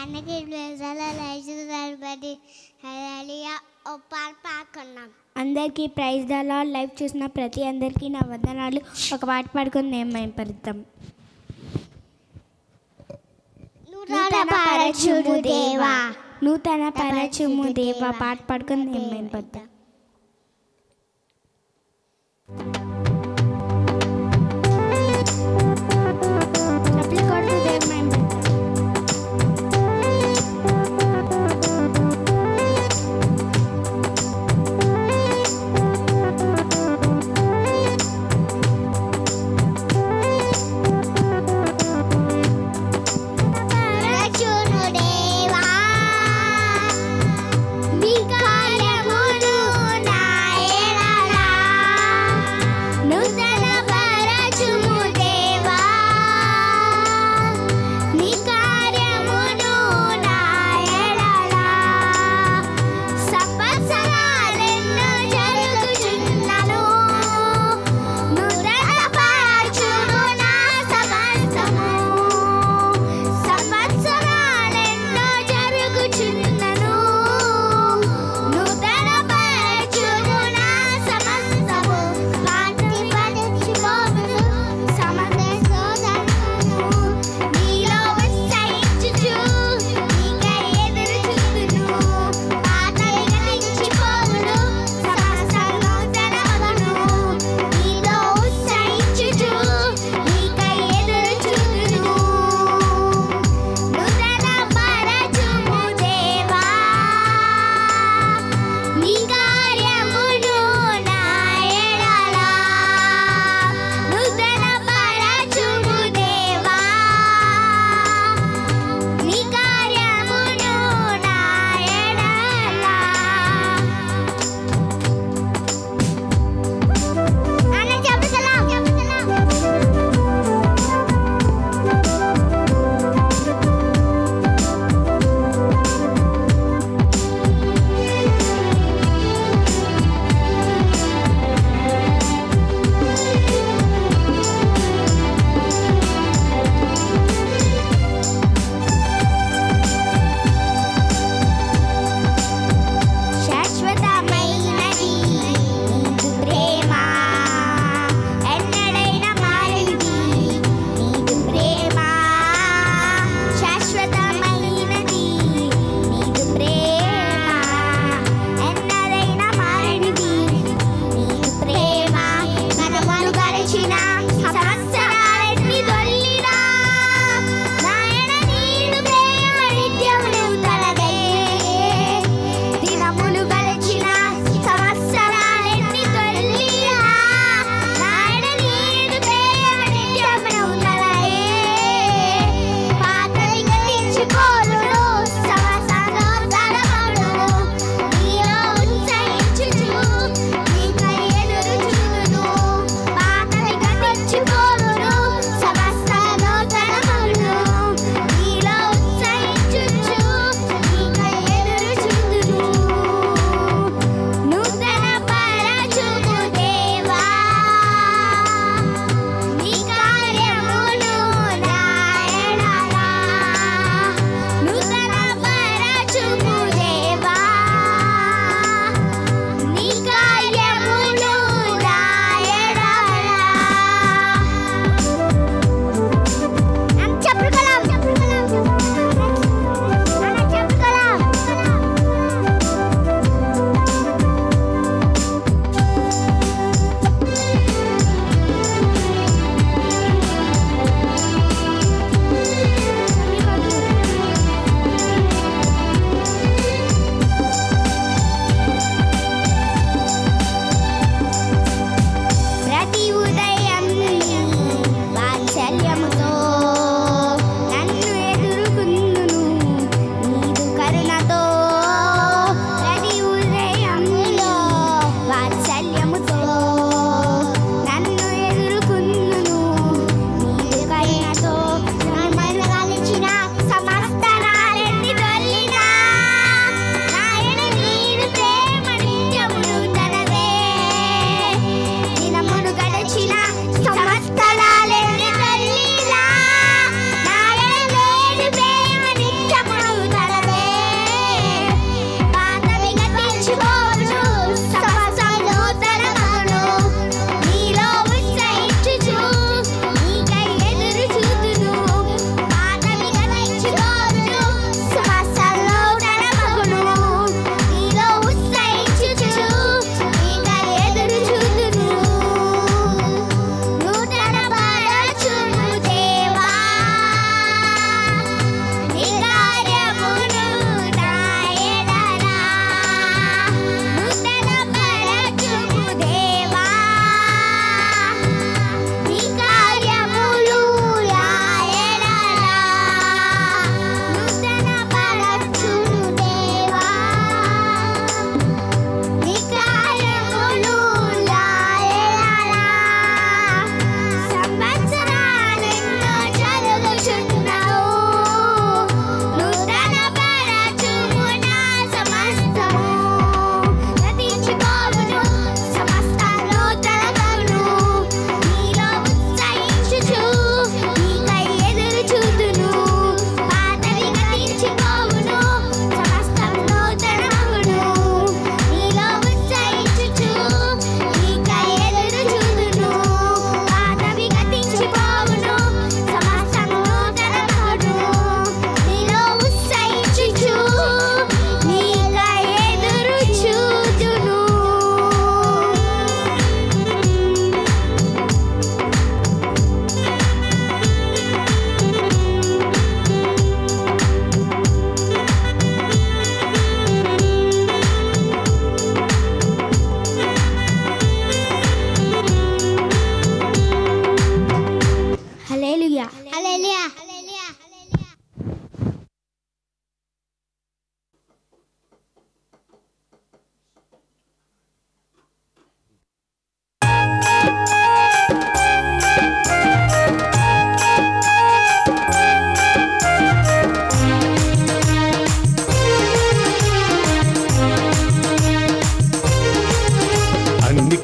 ఆయనకి ప్రజల లైజు గణపతి హరియా ఒప్పారు పాకున్నాం అందరికీ ప్రైజ్ దలా లైవ్ చూసిన ప్రతి అందరికీ నా వందనాలు ఒక పాట పాడుకొని మేము మైపరుద్దాం నూతన పరచుడు దేవా నూతన పరచుము దేవా పాట పాడుకొని మేము మైపరుద్దాం చప్పట్లు కొడుతూ దేవుని మైపరుద్దాం. పరచును దేవా మీ కార్యములు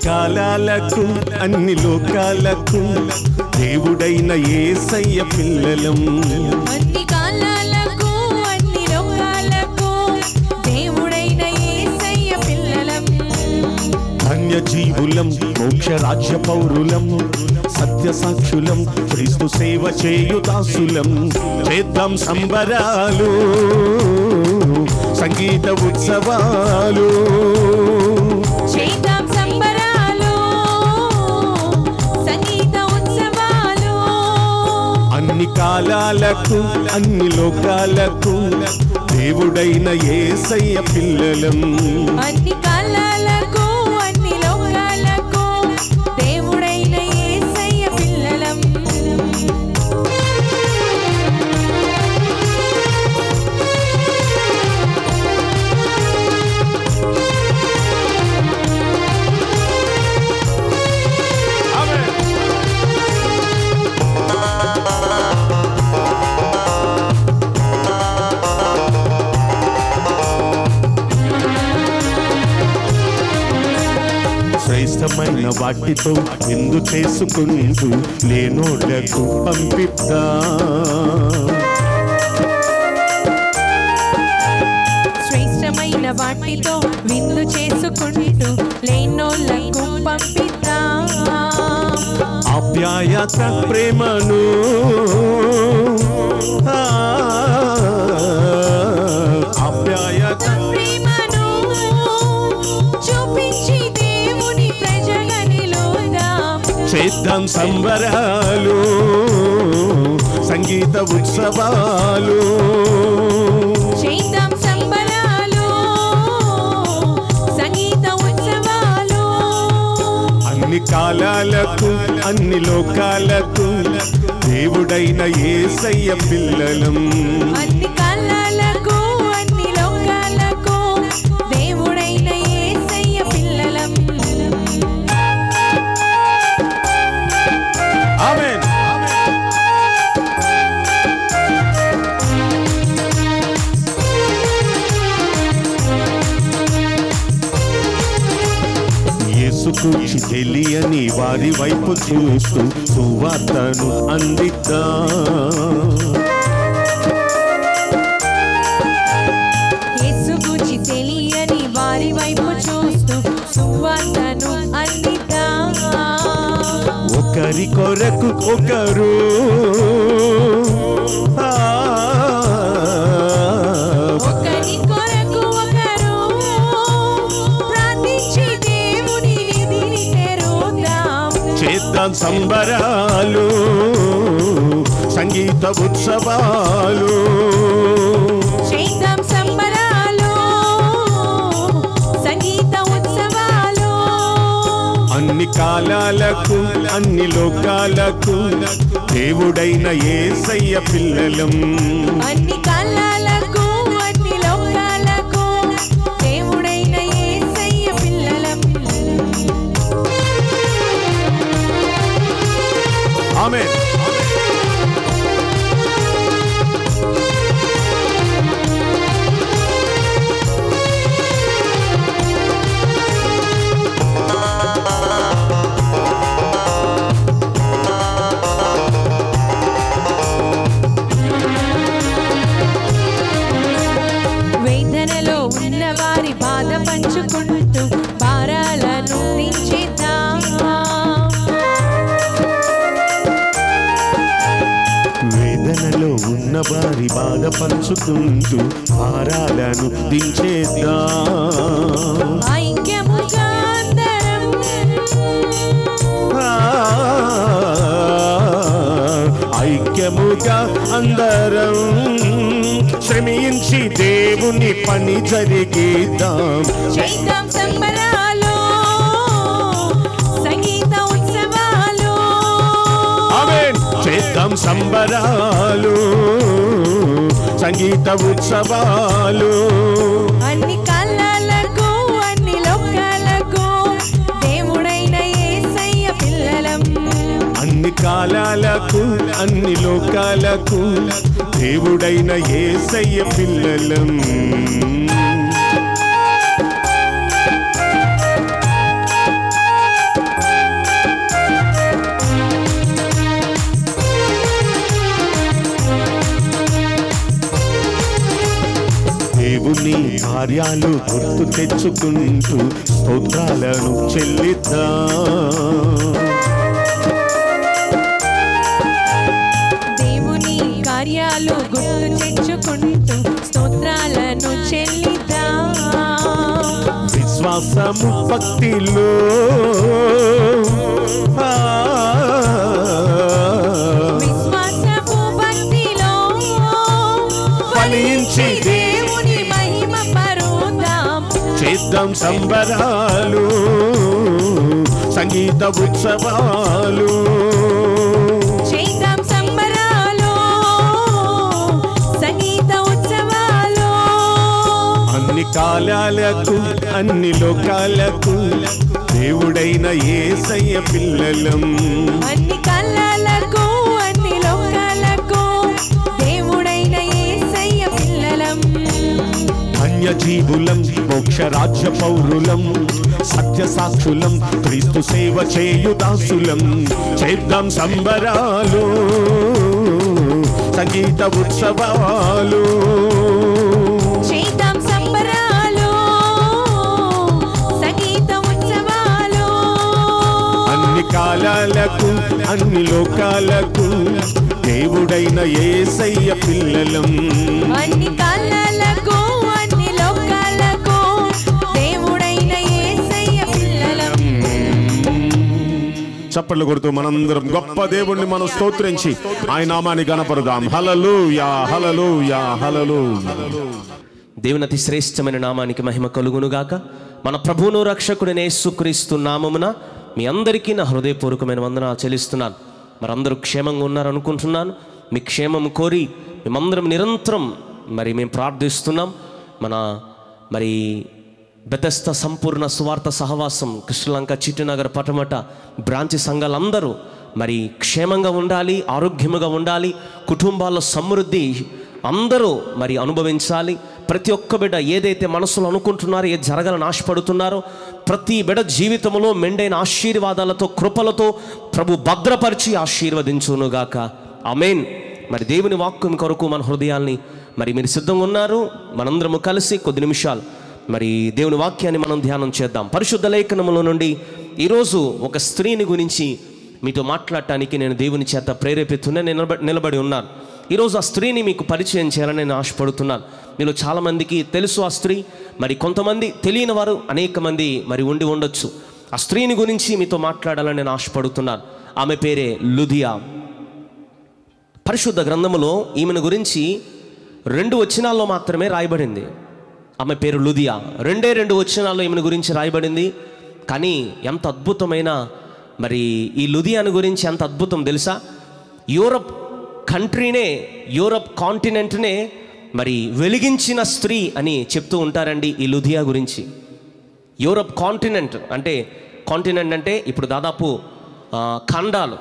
కాలాలకు అన్ని లోకాలకు దేవుడైన ఏసయ్య పిల్లలం అన్ని కాలాలకు అన్ని లోకాలకు దేవుడైన యేసయ్య పిల్లలం ధన్య జీవులం మోక్ష రాజ్య పౌరులం సత్య సాక్షులం క్రీస్తు సేవ చేయు దాసులం చేద్దాం సంబరాలు సంగీత ఉత్సవాలు చేద్దాం సంబరాలు సంగీత ఉత్సవాలు అన్ని కాలాలకు అన్ని లోకాలకు దేవుడైన ఏసయ్య పిల్లలం అన్ని కాలాలకు అన్ని లోకాలకు దేవుడైన యేసయ్య పిల్లలం శ్రేష్టమైన వాటితో ఎందు చేసుకుంటూ లేనోళ్లకు పంపిద్దా శ్రేష్టమైన వాటితో విందు చేసుకుంటూ లేనోళ్ళకు పంపిద్దాం ఆప్యాయత ప్రేమను ఆ, ఆప్యాయత ప్రేమను చూపించి దేవుని ప్రజగా నిలుదాం చేద్దాం సంబరాలు సంగీత ఉత్సవాలు చేద్దాం సంబరాలు సంగీత ఉత్సవాలు అన్ని కాలాలకు అన్ని లోకాలకు దేవుడైన ఏసయ్య పిల్లలం అన్ని కాలాలకు అన్ని లోకాలకు దేవుడైన యేసయ్య పిల్లలం ఆమేన్ యేసుకు తెలియని వారి వైపు చూస్తూ సువార్తను అందిద్దా యేసు గూర్చి తెలియని వారి వైపు చూస్తూ సువార్తను అందిద్దాం ఒకరి కొరకు ఒకరు ఆ, ఒకరి కొరకు ఒకరు ప్రార్థించి దేవుని నిధిని తెరుద్దాం చేద్దాం సంబరాలు సంగీత ఉత్సవాలు చేద్దాం సంబరాలు సంగీత ఉత్సవాలు అన్ని కాలాలకు అన్ని లోకాలకు దేవుడైన ఏసయ్య పిల్లలం అన్ని కాలాలకు అన్ని లోకాలకు దేవుడైన యేసయ్య పిల్లలం ఆమె వేదనలో ఉన్న వారి బాధ పంచుకుంటూ భారాలను దించేద్దాం వేదనలో ఉన్న వారి బాధ పంచుకుంటూ భారాలను దించేద్దాం ఐక్యముగా అందరం ఆ, ఐక్యముగా అందరం శ్రమించి దేవుని పని జరిగిద్దాం చేద్దాం సంబరాలు సంగీత ఉత్సవాలు ఆమేన్ చేద్దాం సంబరాలు సంగీత ఉత్సవాలు అన్ని కాలాలకు అన్ని లోకాలకు దేవుడైన యేసయ్య పిల్లలం అన్ని కాలాలకు అన్ని లోకాలకు దేవుడైన ఏసయ్య పిల్లలం దేవుని కార్యాలు గుర్తు తెచ్చుకుంటూ స్తోత్రాలను చెల్లిద్దాం దేవుని కార్యాలు గుర్తు తెచ్చుకుంటూ స్తోత్రాలను చెల్లిద్దాం విశ్వాసము భక్తిలో ఆ, విశ్వాసము భక్తిలో ఫలించి దేవుని మహిమ పరుద్దాం చేద్దాం సంబరాలు సంగీత ఉత్సవాలు చేద్దాం సంబరాలు సంగీత ఉత్సవాలు అన్ని కాలాలకు అన్ని లోకాలకు దేవుడైన ఏసయ్య పిల్లలం అన్ని కళ్ళలకు అన్ని లోకాలకు దేవుడైన యేసయ్య పిల్లలం అన్యజీవులం మోక్ష రాజ్య పౌరులం సత్య సాక్షులం క్రీస్తు సేవ చేయు దాసులం చేద్దాం సంబరాలు సంగీత ఉత్సవాలు చేద్దాం సంబరాలు సంగీత ఉత్సవాలు అన్ని కాలాలకు అన్ని లోకాలకు దేవుడైన ఏసయ్య పిల్లలం అన్ని కళ్ళలకు అన్ని లోకాలకు దేవుడైన యేసయ్య పిల్లలం చప్పట్లు కొడుతూ మనందరం గొప్ప దేవుణ్ణి మనం స్తోత్రించి ఆయన నామాన్ని గణపడదాం హలలు యా హలలు యా హలలు దేవుని అతి శ్రేష్టమైన నామానికి మహిమ కలుగునుగాక మన ప్రభువును రక్షకుడిని యేసుక్రీస్తు నామమున మీ అందరికీ నా హృదయపూర్వకమైన వందనాలు చెల్లిస్తున్నాను మరందరూ క్షేమంగా ఉన్నారు అనుకుంటున్నాను మీ క్షేమం కోరి మేమందరం నిరంతరం మరి మేము ప్రార్థిస్తున్నాం మన మరి బెతస్త సంపూర్ణ సువార్త సహవాసం కృష్ణలంక చిట్టునగర్ పటమట బ్రాంచి సంఘాలందరూ మరి క్షేమంగా ఉండాలి ఆరోగ్యముగా ఉండాలి కుటుంబాల్లో సమృద్ధి అందరూ మరి అనుభవించాలి ప్రతి ఒక్క బిడ్డ ఏదైతే మనసులో అనుకుంటున్నారో ఏది జరగాలని ఆశపడుతున్నారో ప్రతి బిడ్డ జీవితంలో మెండైన ఆశీర్వాదాలతో కృపలతో ప్రభు భద్రపరిచి ఆశీర్వదించునుగాక అమేన్ మరి దేవుని వాక్యం కొరకు మన హృదయాల్ని మరి మీరు సిద్ధంగా ఉన్నారు మనందరము కలిసి కొద్ది నిమిషాలు మరి దేవుని వాక్యాన్ని మనం ధ్యానం చేద్దాం పరిశుద్ధ లేఖనముల నుండి ఈరోజు ఒక స్త్రీని గురించి మీతో మాట్లాడటానికి నేను దేవుని చేత ప్రేరేపిస్తున్నా నేను నిలబ నిలబడి ఉన్నాను ఈరోజు ఆ స్త్రీని మీకు పరిచయం చేయాలని నేను ఆశపడుతున్నాను మీలో చాలామందికి తెలుసు ఆ స్త్రీ మరి కొంతమంది తెలియని వారు అనేక మంది మరి ఉండి ఉండొచ్చు ఆ స్త్రీని గురించి మీతో మాట్లాడాలని నేను ఆశపడుతున్నాను ఆమె పేరే లుధియా పరిశుద్ధ గ్రంథములో ఈమెను గురించి రెండు వచనాల్లో మాత్రమే రాయబడింది ఆమె పేరు లుదియా రెండే రెండు వచనాల్లో ఈమెను గురించి రాయబడింది కానీ ఎంత అద్భుతమైన మరి ఈ లుధియాను గురించి ఎంత అద్భుతం తెలుసా యూరప్ కంట్రీనే యూరప్ కాంటినెంట్నే మరి వెలిగించిన స్త్రీ అని చెప్తూ ఉంటారండి ఈ లుధియా గురించి యూరప్ కాంటినెంట్ అంటే కాంటినెంట్ అంటే ఇప్పుడు దాదాపు ఆ, ఖండాలు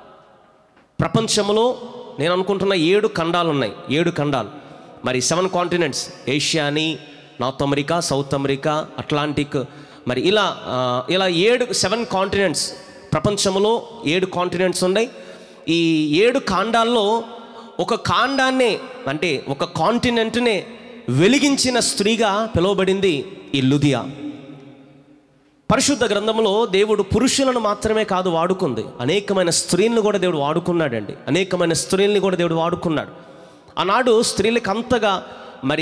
ప్రపంచంలో నేను అనుకుంటున్న ఏడు ఖండాలు ఉన్నాయి ఏడు ఖండాలు మరి సెవెన్ కాంటినెంట్స్ ఏషియా అని North America South America Atlantic మరి ఇలా ఆ, ఇలా ఏడు సెవెన్ కాంటినెంట్స్ ప్రపంచంలో ఏడు కాంటినెంట్స్ ఉన్నాయి ఈ ఏడు కాండాల్లో ఒక కాండాన్నే అంటే ఒక కాంటినెంట్నే వెలిగించిన స్త్రీగా పిలువబడింది ఈ లుదియా పరిశుద్ధ గ్రంథంలో దేవుడు పురుషులను మాత్రమే కాదు వాడుకుంది అనేకమైన స్త్రీలను కూడా దేవుడు వాడుకున్నాడండి అనేకమైన స్త్రీల్ని కూడా దేవుడు వాడుకున్నాడు ఆనాడు స్త్రీలకు అంతగా మరి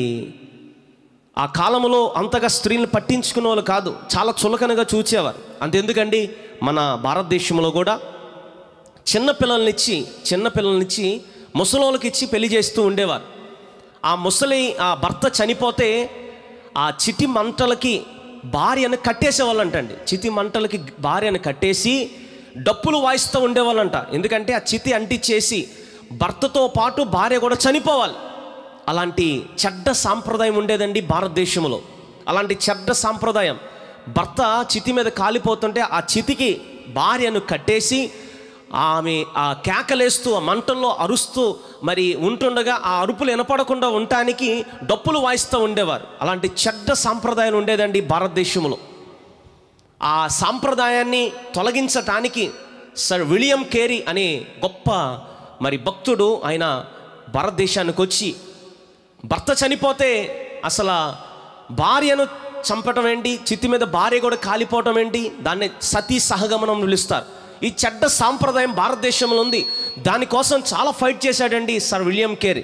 ఆ కాలంలో అంతగా స్త్రీలను పట్టించుకునే వాళ్ళు కాదు చాలా చులకనగా చూచేవారు అంతెందుకండి మన భారతదేశంలో కూడా చిన్నపిల్లల్నిచ్చి చిన్నపిల్లల్నిచ్చి ముసలోళ్ళకి ఇచ్చి పెళ్లి చేస్తూ ఉండేవారు ఆ ముసలి ఆ భర్త చనిపోతే ఆ చిటి మంటలకి భార్యను కట్టేసేవాళ్ళంటండి చితి మంటలకి భార్యను కట్టేసి డప్పులు వాయిస్తూ ఉండేవాళ్ళంట ఎందుకంటే ఆ చితి అంటించేసి భర్తతో పాటు భార్య కూడా చనిపోవాలి అలాంటి చెడ్డ సాంప్రదాయం ఉండేదండి భారతదేశంలో అలాంటి చెడ్డ సాంప్రదాయం భర్త చితి మీద కాలిపోతుంటే ఆ చితికి భార్యను కట్టేసి ఆమె ఆ కేకలేస్తూ ఆ మంటల్లో అరుస్తూ మరి ఉంటుండగా ఆ అరుపులు వినపడకుండా ఉండటానికి డప్పులు వాయిస్తూ ఉండేవారు అలాంటి చెడ్డ సాంప్రదాయం ఉండేదండి భారతదేశంలో ఆ సాంప్రదాయాన్ని తొలగించటానికి సర్ విలియం కేరీ అనే గొప్ప మరి భక్తుడు ఆయన భారతదేశానికి వచ్చి భర్త చనిపోతే అసలు భార్యను చంపటం ఏంటి చిత్తి మీద భార్య కూడా కాలిపోవటం ఏంటి దాన్ని సతీ సహగమనం పిలుస్తారు ఈ చెడ్డ సాంప్రదాయం భారతదేశంలో ఉంది దానికోసం చాలా ఫైట్ చేశాడండి సర్ విలియం కేరీ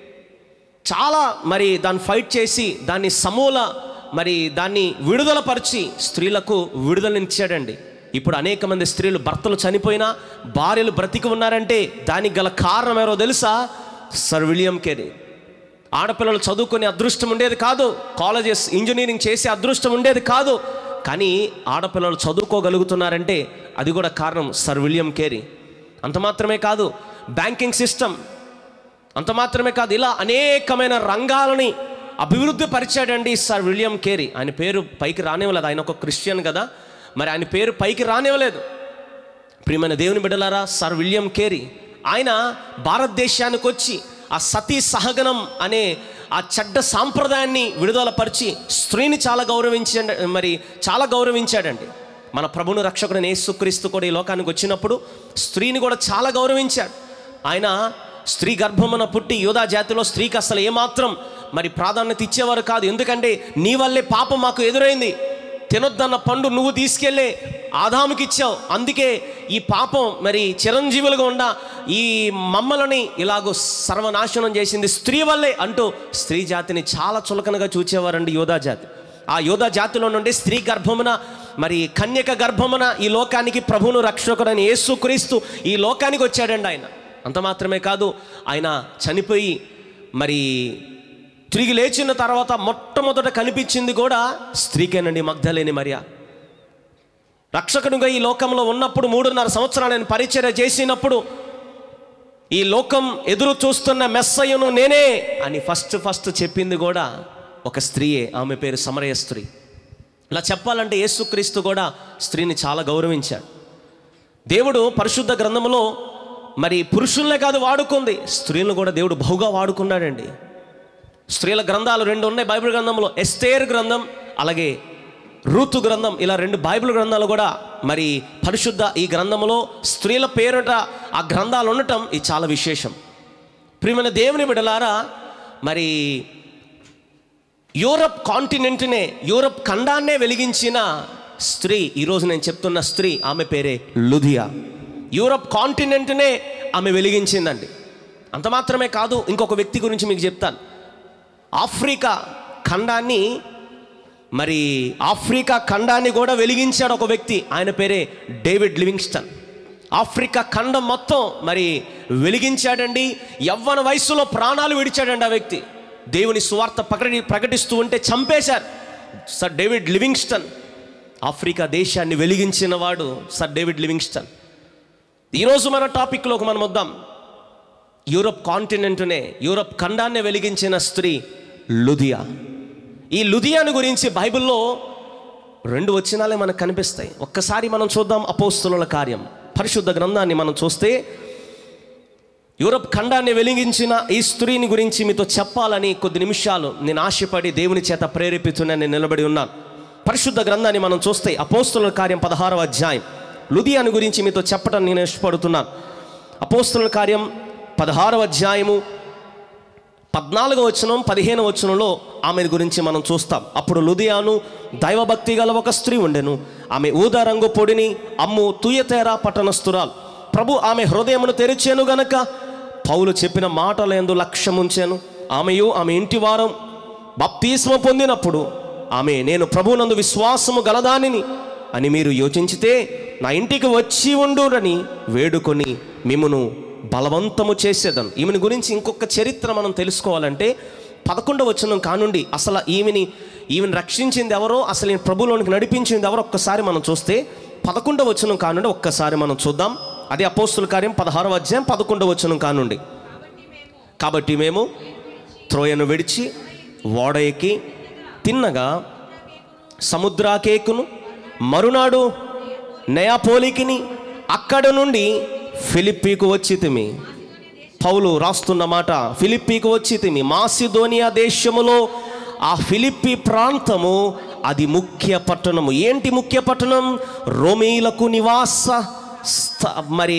చాలా మరి దాన్ని ఫైట్ చేసి దాన్ని సమూల మరి దాన్ని విడుదలపరిచి స్త్రీలకు విడుదలనిచ్చాడండి ఇప్పుడు అనేక మంది స్త్రీలు భర్తలు చనిపోయినా భార్యలు బ్రతికి ఉన్నారంటే దానికి గల కారణం ఎవరో తెలుసా సర్ విలియం కేరీ ఆడపిల్లలు చదువుకునే అదృష్టం ఉండేది కాదు కాలేజెస్ ఇంజనీరింగ్ చేసే అదృష్టం ఉండేది కాదు కానీ ఆడపిల్లలు చదువుకోగలుగుతున్నారంటే అది కూడా కారణం సర్ విలియం కేరీ అంత మాత్రమే కాదు బ్యాంకింగ్ సిస్టమ్ అంత మాత్రమే కాదు ఇలా అనేకమైన రంగాలని అభివృద్ధి పరిచాడండి సార్ విలియం కేరీ ఆయన పేరు పైకి రానివ్వలేదు ఆయన ఒక క్రిస్టియన్ కదా మరి ఆయన పేరు పైకి రానివ్వలేదు ప్రియమైన దేవుని బిడ్డలారా సార్ విలియం కేరీ ఆయన భారతదేశానికి వచ్చి ఆ సతీ సహగనం అనే ఆ చెడ్డ సాంప్రదాయాన్ని విడుదలపరిచి స్త్రీని చాలా గౌరవించ మరి చాలా గౌరవించాడండి మన ప్రభును రక్షకుడు యేసుక్రీస్తు కూడా ఈ లోకానికి వచ్చినప్పుడు స్త్రీని కూడా చాలా గౌరవించాడు ఆయన స్త్రీ గర్భమున పుట్టి యోధా జాతిలో స్త్రీకి అసలు ఏమాత్రం మరి ప్రాధాన్యత ఇచ్చేవారు కాదు ఎందుకంటే నీ వల్లే పాపం మాకు ఎదురైంది తినొద్దన్న పండు నువ్వు తీసుకెళ్ళే ఆదాముకి ఇచ్చావు అందుకే ఈ పాపం మరి చిరంజీవులుగా ఉండ ఈ మమ్మల్ని ఇలాగో సర్వనాశనం చేసింది స్త్రీ వల్లే అంటూ స్త్రీ జాతిని చాలా చులకనగా చూచేవారండి యోధా జాతి ఆ యోధా జాతిలో నుండి స్త్రీ గర్భమున మరి కన్యక గర్భమున ఈ లోకానికి ప్రభువును రక్షకుడని యేసుక్రీస్తు ఈ లోకానికి వచ్చాడండి ఆయన అంత మాత్రమే కాదు ఆయన చనిపోయి మరి తిరిగి లేచిన తర్వాత మొట్టమొదట కనిపించింది కూడా స్త్రీకేనండి మగ్ధలేని మరియా రక్షకునిగా ఈ లోకంలో ఉన్నప్పుడు మూడున్నర సంవత్సరాలు నేను పరిచర్య చేసినప్పుడు ఈ లోకం ఎదురు చూస్తున్న మెస్సయ్యను నేనే అని ఫస్ట్ ఫస్ట్ చెప్పింది కూడా ఒక స్త్రీయే ఆమె పేరు సమరయ స్త్రీ ఇలా చెప్పాలంటే యేసుక్రీస్తు కూడా స్త్రీని చాలా గౌరవించాడు దేవుడు పరిశుద్ధ గ్రంథములో మరి పురుషుల్నే కాదు వాడుకుంది స్త్రీలను కూడా దేవుడు బహుగా వాడుకున్నాడండి స్త్రీల గ్రంథాలు రెండు ఉన్నాయి బైబిల్ గ్రంథంలో ఎస్తేర్ గ్రంథం అలాగే రూతు గ్రంథం ఇలా రెండు బైబిల్ గ్రంథాలు కూడా మరి పరిశుద్ధ ఈ గ్రంథంలో స్త్రీల పేరుట ఆ గ్రంథాలు ఉండటం ఇది చాలా విశేషం ప్రియమైన దేవుని బిడలారా మరి యూరప్ కాంటినెంట్నే యూరప్ ఖండాన్నే వెలిగించిన స్త్రీ ఈరోజు నేను చెప్తున్న స్త్రీ ఆమె పేరే లుధియా యూరప్ కాంటినెంట్నే ఆమె వెలిగించిందండి అంత మాత్రమే కాదు ఇంకొక వ్యక్తి గురించి మీకు చెప్తాను ఆఫ్రికా ఖండాన్ని మరి ఆఫ్రికా ఖండాన్ని కూడా వెలిగించాడు ఒక వ్యక్తి ఆయన పేరే డేవిడ్ లివింగ్స్టన్ ఆఫ్రికా ఖండం మొత్తం మరి వెలిగించాడండి యవ్వన వయసులో ప్రాణాలు విడిచాడండి ఆ వ్యక్తి దేవుని సువార్త ప్రకటి ప్రకటిస్తూ ఉంటే చంపేశారు సర్ డేవిడ్ లివింగ్స్టన్ ఆఫ్రికా దేశాన్ని వెలిగించిన వాడు సర్ డేవిడ్ లివింగ్స్టన్ ఈరోజు మన టాపిక్లోకి మనం వద్దాం యూరప్ కాంటినెంట్నే యూరప్ ఖండాన్ని వెలిగించిన స్త్రీ లుధియా ఈ లుధియాను గురించి బైబిల్లో రెండు వచనాలే మనకు కనిపిస్తాయి ఒక్కసారి మనం చూద్దాం అపోస్తుల కార్యం పరిశుద్ధ గ్రంథాన్ని మనం చూస్తే యూరప్ ఖండాన్ని వెలిగించిన ఈ స్త్రీని గురించి మీతో చెప్పాలని కొద్ది నిమిషాలు నేను ఆశపడి దేవుని చేత ప్రేరేపితున్నా నేను నిలబడి ఉన్నాను పరిశుద్ధ గ్రంథాన్ని మనం చూస్తే అపోస్తుల కార్యం పదహారవ అధ్యాయం లుధియాను గురించి మీతో చెప్పడం నేను ఇష్టపడుతున్నాను అపోస్తుల కార్యం పదహారవ అధ్యాయము పద్నాలుగో వచనం పదిహేను వచనంలో ఆమె గురించి మనం చూస్తాం అప్పుడు లుధియాను దైవభక్తి గల ఒక స్త్రీ ఉండెను ఆమె ఊదా రంగు పొడిని అమ్ము తుయతేరా పట్టణస్తురాలు ప్రభు ఆమె హృదయమును తెరిచాను గనక పౌలు చెప్పిన మాటల ఎందు లక్ష్యముంచాను ఆమెయు ఆమె ఇంటి వారం బప్తీస్మ పొందినప్పుడు ఆమె నేను ప్రభునందు విశ్వాసము గలదానిని అని మీరు యోచించితే నా ఇంటికి వచ్చి ఉండురని వేడుకొని మిమ్మును బలవంతము చేసేదను ఈమెని గురించి ఇంకొక చరిత్ర మనం తెలుసుకోవాలంటే పదకొండవ వచనం కానుండి అసలు ఈమెని ఈమెను రక్షించింది ఎవరో అసలు ఈ ప్రభులోనికి నడిపించింది ఎవరో ఒక్కసారి మనం చూస్తే పదకొండవ వచనం కానుండి ఒక్కసారి మనం చూద్దాం అదే అపోస్తుల కార్యం పదహారవ అధ్యాయం పదకొండవ వచనం కానుండి కాబట్టి మేము త్రోయను విడిచి ఓడ ఎక్కి తిన్నగా సముద్రాకేకును మరునాడు నయాపోలికిని అక్కడ నుండి ఫిలిప్పీకు వచ్చి తిమి పౌలు రాస్తున్న మాట ఫిలిప్పీకి వచ్చి తిమి మాసిదోనియా దేశములో ఆ ఫిలిప్పి ప్రాంతము అది ముఖ్య పట్టణము ఏంటి ముఖ్య పట్టణం రోమీలకు నివాస స్థ- మరి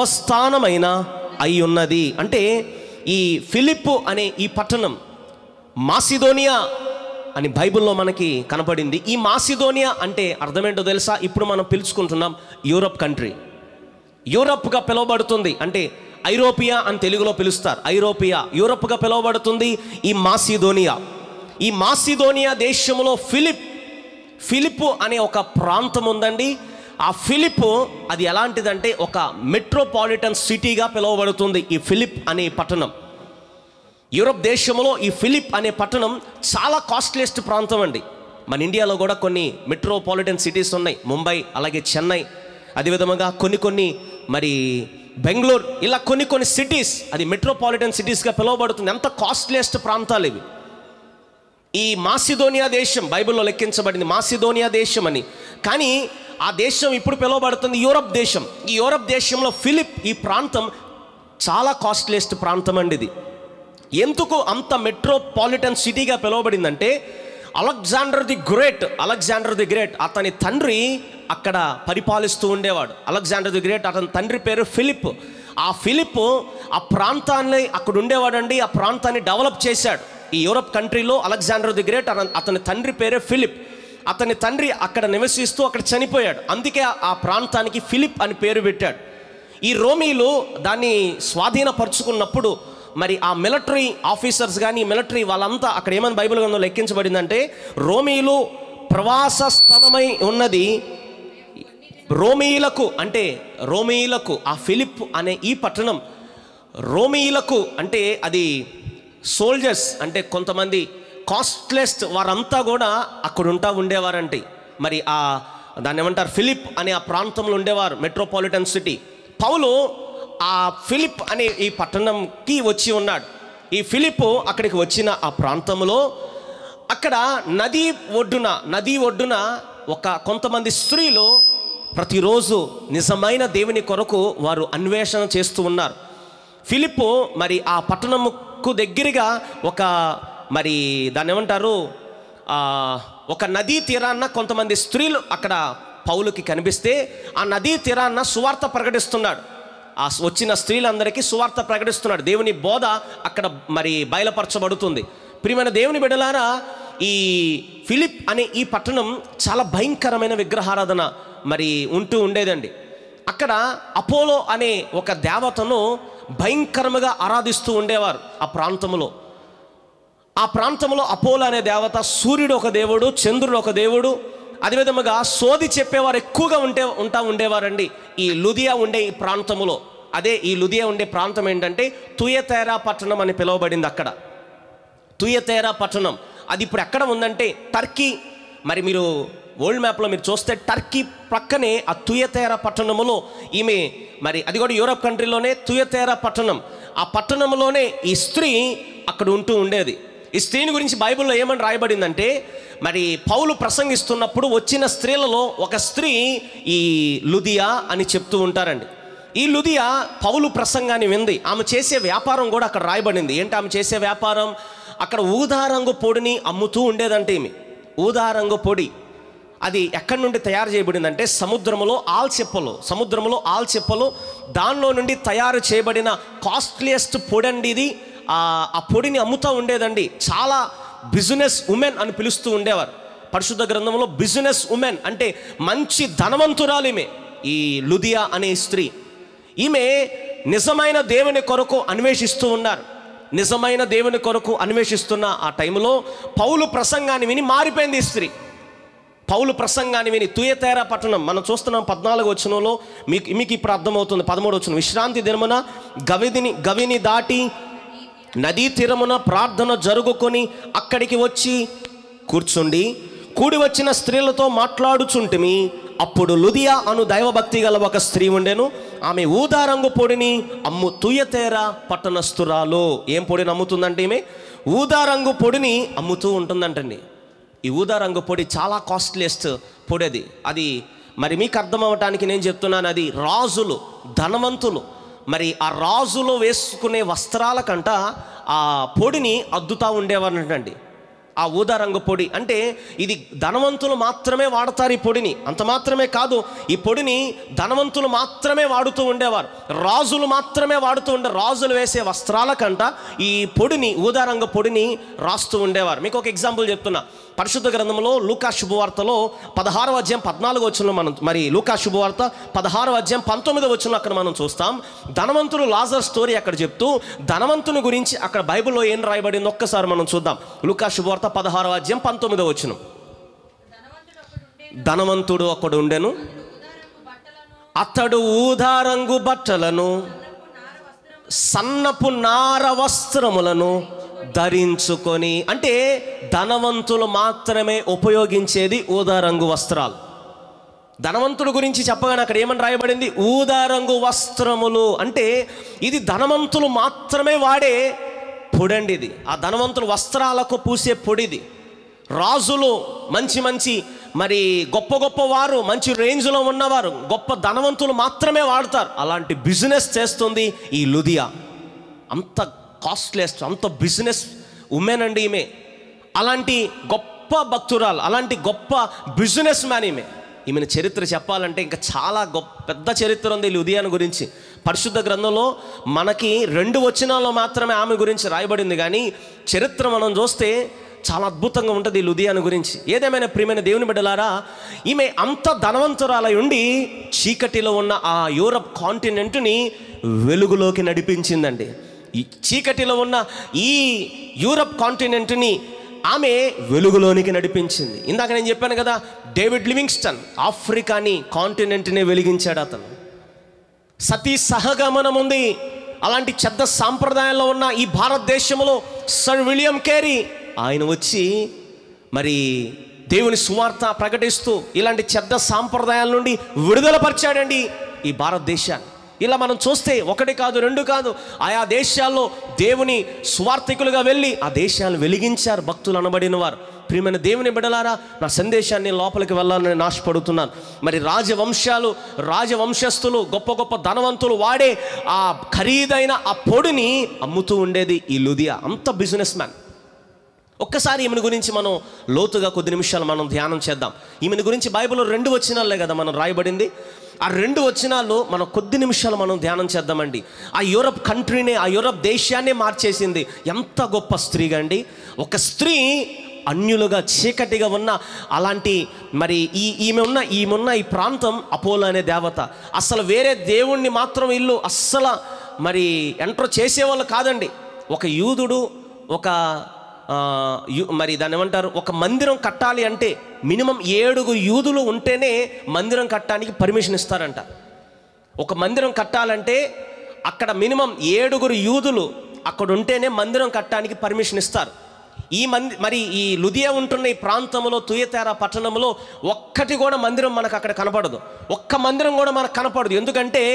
ప్రవస్థానమైన అయి ఉన్నది అంటే ఈ ఫిలిప్పు అనే ఈ పట్టణం మాసిదోనియా అని బైబిల్లో మనకి కనపడింది ఈ మాసిదోనియా అంటే అర్థమేంటో తెలుసా ఇప్పుడు మనం పిలుచుకుంటున్నాం యూరప్ కంట్రీ యూరప్గా పిలువబడుతుంది అంటే ఐరోపియా అని తెలుగులో పిలుస్తారు ఐరోపియా యూరప్గా పిలువబడుతుంది ఈ మాసిదోనియా ఈ మాసిదోనియా దేశంలో ఫిలిప్ ఫిలిప్ అనే ఒక ప్రాంతం ఉందండి ఆ ఫిలిప్ అది ఎలాంటిదంటే ఒక మెట్రోపాలిటన్ సిటీగా పిలువబడుతుంది ఈ ఫిలిప్ అనే పట్టణం యూరప్ దేశంలో ఈ ఫిలిప్ అనే పట్టణం చాలా కాస్ట్లీయెస్ట్ ప్రాంతం అండి మన ఇండియాలో కూడా కొన్ని మెట్రోపాలిటన్ సిటీస్ ఉన్నాయి ముంబై అలాగే చెన్నై అదేవిధంగా కొన్ని కొన్ని మరి బెంగళూరు ఇలా కొన్ని కొన్ని సిటీస్ అది మెట్రోపాలిటన్ సిటీస్గా పిలువబడుతుంది ఎంత కాస్ట్లీయెస్ట్ ప్రాంతాలు ఇవి ఈ మాసిదోనియా దేశం బైబిల్లో లెక్కించబడింది మాసిదోనియా దేశం అని కానీ ఆ దేశం ఇప్పుడు పిలువబడుతుంది యూరప్ దేశం ఈ యూరప్ దేశంలో ఫిలిప్ ఈ ప్రాంతం చాలా కాస్ట్లీయెస్ట్ ప్రాంతం అండి ఇది ఎందుకు అంత మెట్రోపాలిటన్ సిటీగా పిలువబడిందంటే Alexander the great Alexander the great అతని తండ్రి అక్కడ పరిపాలిస్తూ ఉండేవాడు అలెగ్జాండర్ ది గ్రేట్ అతని తండ్రి పేరు ఫిలిప్ ఆ ఫిలిప్ ఆ ప్రాంతాన్ని అక్కడ ఉండేవాడండి ఆ ప్రాంతాన్ని డెవలప్ చేశాడు ఈ యూరప్ కంట్రీలో అలెగ్జాండర్ ది గ్రేట్ అతని అతని తండ్రి పేరే ఫిలిప్ అతని తండ్రి అక్కడ నివసిస్తూ అక్కడ చనిపోయాడు అందుకే ఆ- ఆ ప్రాంతానికి ఫిలిప్ అని పేరు పెట్టాడు ఈ రోమీలు దాన్ని స్వాధీనపరుచుకున్నప్పుడు మరి ఆ మిలిటరీ ఆఫీసర్స్ కానీ మిలిటరీ వాళ్ళంతా అక్కడ ఏమని బైబిల్ గ్రంథంలో లెక్కించబడిందంటే రోమీలు ప్రవాస స్థలమై ఉన్నది రోమీయులకు అంటే రోమీయులకు ఆ ఫిలిప్ అనే ఈ పట్టణం రోమీయులకు అంటే అది సోల్జర్స్ అంటే కొంతమంది కాస్ట్లెస్ట్ వారంతా కూడా అక్కడ ఉంటా ఉండేవారంటే మరి ఆ దాన్ని ఏమంటారు ఫిలిప్ అనే ఆ ప్రాంతంలో ఉండేవారు మెట్రోపాలిటన్ సిటీ పౌలు ఆ ఫిలిప్ అనే ఈ పట్టణంకి వచ్చి ఉన్నాడు ఈ ఫిలిప్ అక్కడికి వచ్చిన ఆ ప్రాంతంలో అక్కడ నది ఒడ్డున నది ఒడ్డున ఒక కొంతమంది స్త్రీలు ప్రతిరోజు నిజమైన దేవుని కొరకు వారు అన్వేషణ చేస్తూ ఉన్నారు ఫిలిప్పు మరి ఆ పట్టణముకు దగ్గరగా ఒక మరి దాన్ని ఏమంటారు ఆ, ఒక నదీ తీరాన్న కొంతమంది స్త్రీలు అక్కడ పౌలుకి కనిపిస్తే ఆ నదీ తీరాన్న సువార్త ప్రకటిస్తున్నాడు ఆ స్- వచ్చిన స్త్రీలందరికీ సువార్త ప్రకటిస్తున్నాడు దేవుని బోధ అక్కడ మరి బయలుపరచబడుతుంది ప్రియమైన దేవుని బిడలారా ఈ ఫిలిప్ అనే ఈ పట్టణం చాలా భయంకరమైన విగ్రహారాధన మరి ఉంటూ ఉండేదండి అక్కడ అపోలో అనే ఒక దేవతను భయంకరముగా ఆరాధిస్తూ ఉండేవారు ఆ ప్రాంతంలో ఆ ప్రాంతంలో అపోలో అనే దేవత సూర్యుడు ఒక దేవుడు చంద్రుడు ఒక దేవుడు అదేవిధముగా సోది చెప్పేవారు ఎక్కువగా ఉంటే ఉంటా ఉండేవారండి ఈ లుదియా ఉండే ఈ ప్రాంతంలో అదే ఈ లుదియా ఉండే ప్రాంతం ఏంటంటే తుయతేరా పట్టణం అని పిలువబడింది అక్కడ తుయతేరా పట్టణం అది ఇప్పుడు ఎక్కడ ఉందంటే టర్కీ మరి మీరు వరల్డ్ మ్యాప్లో మీరు చూస్తే టర్కీ ప్రక్కనే ఆ తుయతేరా పట్టణములో ఈమె మరి అది కూడా యూరప్ కంట్రీలోనే తుయతేరా పట్టణం ఆ పట్టణంలోనే ఈ స్త్రీ అక్కడ ఉంటూ ఉండేది ఈ స్త్రీని గురించి బైబిల్లో ఏమని రాయబడిందంటే మరి పౌలు ప్రసంగిస్తున్నప్పుడు వచ్చిన స్త్రీలలో ఒక స్త్రీ ఈ లుదియా అని చెప్తూ ఉంటారండి ఈ లుదియా పౌలు ప్రసంగాన్ని వింది ఆమె చేసే వ్యాపారం కూడా అక్కడ రాయబడింది ఏంటి ఆమె చేసే వ్యాపారం అక్కడ ఊదారంగు పొడిని అమ్ముతూ ఉండేదంటే ఈమె ఊదారంగు పొడి అది ఎక్కడి నుండి తయారు చేయబడిందంటే సముద్రములో ఆల్చెప్పలు సముద్రములో ఆల్చెప్పలు దానిలో నుండి తయారు చేయబడిన కాస్ట్లియెస్ట్ పొడి అండి ఇది ఆ ఆ పొడిని అమ్ముతూ ఉండేదండి చాలా బిజినెస్ ఉమెన్ అని పిలుస్తూ ఉండేవారు పరిశుద్ధ గ్రంథంలో బిజినెస్ ఉమెన్ అంటే మంచి ధనవంతురాలు ఈమె ఈ లుదియా అనే స్త్రీ ఈమె నిజమైన దేవుని కొరకు అన్వేషిస్తూ ఉన్నారు నిజమైన దేవుని కొరకు అన్వేషిస్తున్న ఆ టైంలో పౌలు ప్రసంగాన్ని విని మారిపోయింది ఈ స్త్రీ పౌలు ప్రసంగాన్ని విని తుయతేరా పట్టణం మనం చూస్తున్నాం పద్నాలుగు వచనంలో మీకు మీకు ఇప్పుడు అర్థమవుతుంది పదమూడు వచ్చిన విశ్రాంతి దినమున గవిదిని గవిని దాటి నదీ తీరమున ప్రార్థన జరుగుకొని అక్కడికి వచ్చి కూర్చుండి కూడి వచ్చిన స్త్రీలతో మాట్లాడుచుంటిమి అప్పుడు లుదియా అను దైవభక్తి గల ఒక స్త్రీ ఉండెను ఆమె ఊదారంగు పొడిని అమ్ము తుయ్యతేర పట్టణస్థురాలు ఏం పొడిని అమ్ముతుందంటే ఈమె ఊదారంగు పొడిని అమ్ముతూ ఉంటుందంటండి ఈ ఊదా రంగు పొడి చాలా కాస్ట్లీయెస్ట్ పొడి అది అది మరి మీకు అర్థం అవ్వటానికి నేను చెప్తున్నాను అది రాజులు ధనవంతులు మరి ఆ రాజులు వేసుకునే వస్త్రాల కంట ఆ పొడిని అద్దుతా ఉండేవారంటండి ఆ ఊదా రంగు పొడి అంటే ఇది ధనవంతులు మాత్రమే వాడతారు ఈ పొడిని అంత మాత్రమే కాదు ఈ పొడిని ధనవంతులు మాత్రమే వాడుతూ ఉండేవారు రాజులు మాత్రమే వాడుతూ ఉండే రాజులు వేసే వస్త్రాల కంట ఈ పొడిని ఊదా రంగు పొడిని రాస్తూ ఉండేవారు మీకు ఒక ఎగ్జాంపుల్ చెప్తున్నా పరిశుద్ధ గ్రంథంలో లూకా శుభవార్తలో పదహారవ అధ్యాయం పద్నాలుగు వచ్చిన మనం మరి లూకా శుభవార్త పదహారవ అధ్యాయం పంతొమ్మిది వచ్చిన అక్కడ మనం చూస్తాం ధనవంతుడు లాజర్ స్టోరీ అక్కడ చెప్తూ ధనవంతుని గురించి అక్కడ బైబిల్లో ఏం రాయబడింది ఒక్కసారి మనం చూద్దాం లూకా శుభవార్త పదహారవ అధ్యాయం పంతొమ్మిదో వచ్చిన ధనవంతుడు అక్కడ ఉండెను అతడు ఊదారంగు బట్టలను సన్నపు నార వస్త్రములను ధరించుకొని అంటే ధనవంతులు మాత్రమే ఉపయోగించేది ఊదారంగు వస్త్రాలు ధనవంతుడు గురించి చెప్పగానే అక్కడ ఏమని రాయబడింది ఊదారంగు వస్త్రములు అంటే ఇది ధనవంతులు మాత్రమే వాడే పొడండి ఇది ఆ ధనవంతులు వస్త్రాలకు పూసే పొడిది రాజులు మంచి మంచి మరి గొప్ప గొప్ప వారు మంచి రేంజ్లో ఉన్నవారు గొప్ప ధనవంతులు మాత్రమే వాడతారు అలాంటి బిజినెస్ చేస్తుంది ఈ లుదియా అంత కాస్ట్లెస్ అంత బిజినెస్ ఉమెన్ అండి ఈమె అలాంటి గొప్ప భక్తురాలు అలాంటి గొప్ప బిజినెస్ మ్యాన్ ఈమె ఈమెను చరిత్ర చెప్పాలంటే ఇంకా చాలా గొప్ప పెద్ద చరిత్ర ఉంది ఈ లుధియాన గురించి పరిశుద్ధ గ్రంథంలో మనకి రెండు వచనాల్లో మాత్రమే ఆమె గురించి రాయబడింది కానీ చరిత్ర మనం చూస్తే చాలా అద్భుతంగా ఉంటుంది ఈ లుధియాన గురించి ఏదేమైనా ప్రియమైన దేవుని బిడ్డలారా ఈమె అంత ధనవంతురాలై ఉండి చీకటిలో ఉన్న ఆ యూరప్ కాంటినెంట్ని వెలుగులోకి నడిపించిందండి ఈ చీకటిలో ఉన్న ఈ యూరప్ కాంటినెంట్ని ఆమె వెలుగులోనికి నడిపించింది ఇందాక నేను చెప్పాను కదా డేవిడ్ లివింగ్స్టన్ ఆఫ్రికాని కాంటినెంట్ని వెలిగించాడు అతను సతీ సహగమనం ఉంది అలాంటి చెడ్డ సాంప్రదాయంలో ఉన్న ఈ భారతదేశంలో సర్ విలియం కేరీ ఆయన వచ్చి మరి దేవుని సువార్త ప్రకటిస్తూ ఇలాంటి చెడ్డ సాంప్రదాయాల నుండి విడుదలపరిచాడండి ఈ భారతదేశాన్ని ఇలా మనం చూస్తే ఒకటి కాదు రెండు కాదు ఆయా దేశాల్లో దేవుని స్వార్థికులుగా వెళ్ళి ఆ దేశాలను వెలిగించారు భక్తులు అనబడిన వారు ప్రియమైన దేవుని బిడలారా నా సందేశాన్ని లోపలికి వెళ్ళాలని నేను ఆశపడుతున్నాను మరి రాజవంశాలు రాజవంశస్థులు గొప్ప గొప్ప ధనవంతులు వాడే ఆ ఖరీదైన ఆ పొడిని అమ్ముతూ ఉండేది ఈ లుదియా అంత బిజినెస్ మ్యాన్ ఒక్కసారి ఈమెను గురించి మనం లోతుగా కొద్ది నిమిషాలు మనం ధ్యానం చేద్దాం ఈమెను గురించి బైబిల్లో రెండు వచనాలే కదా మనం రాయబడింది ఆ రెండు వచనాలు మనం కొద్ది నిమిషాలు మనం ధ్యానం చేద్దామండి ఆ యూరప్ కంట్రీనే ఆ యూరప్ దేశాన్నే మార్చేసింది ఎంత గొప్ప స్త్రీగా అండి ఒక స్త్రీ అన్యులుగా చీకటిగా ఉన్న అలాంటి మరి ఈ ఈమె ఉన్న ఈమె ఉన్న ఈ ప్రాంతం అపోలో అనే దేవత అసలు వేరే దేవుణ్ణి మాత్రం ఇల్లు అస్సలు మరి ఎంటర్ చేసేవాళ్ళు కాదండి ఒక యూదుడు ఒక ఆ, యు- మరి దాన్ని ఏమంటారు ఒక మందిరం కట్టాలి అంటే మినిమం ఏడుగు యూదులు ఉంటేనే మందిరం కట్టడానికి పర్మిషన్ ఇస్తారంట ఒక మందిరం కట్టాలంటే అక్కడ మినిమం ఏడుగురు యూదులు అక్కడ ఉంటేనే మందిరం కట్టడానికి పర్మిషన్ ఇస్తారు ఈ మంది మరి ఈ లుదియా ఉంటున్న ఈ ప్రాంతంలో తుయతేర పట్టణంలో ఒక్కటి కూడా మందిరం మనకు అక్కడ కనపడదు ఒక్క మందిరం కూడా మనకు కనపడదు ఎందుకంటే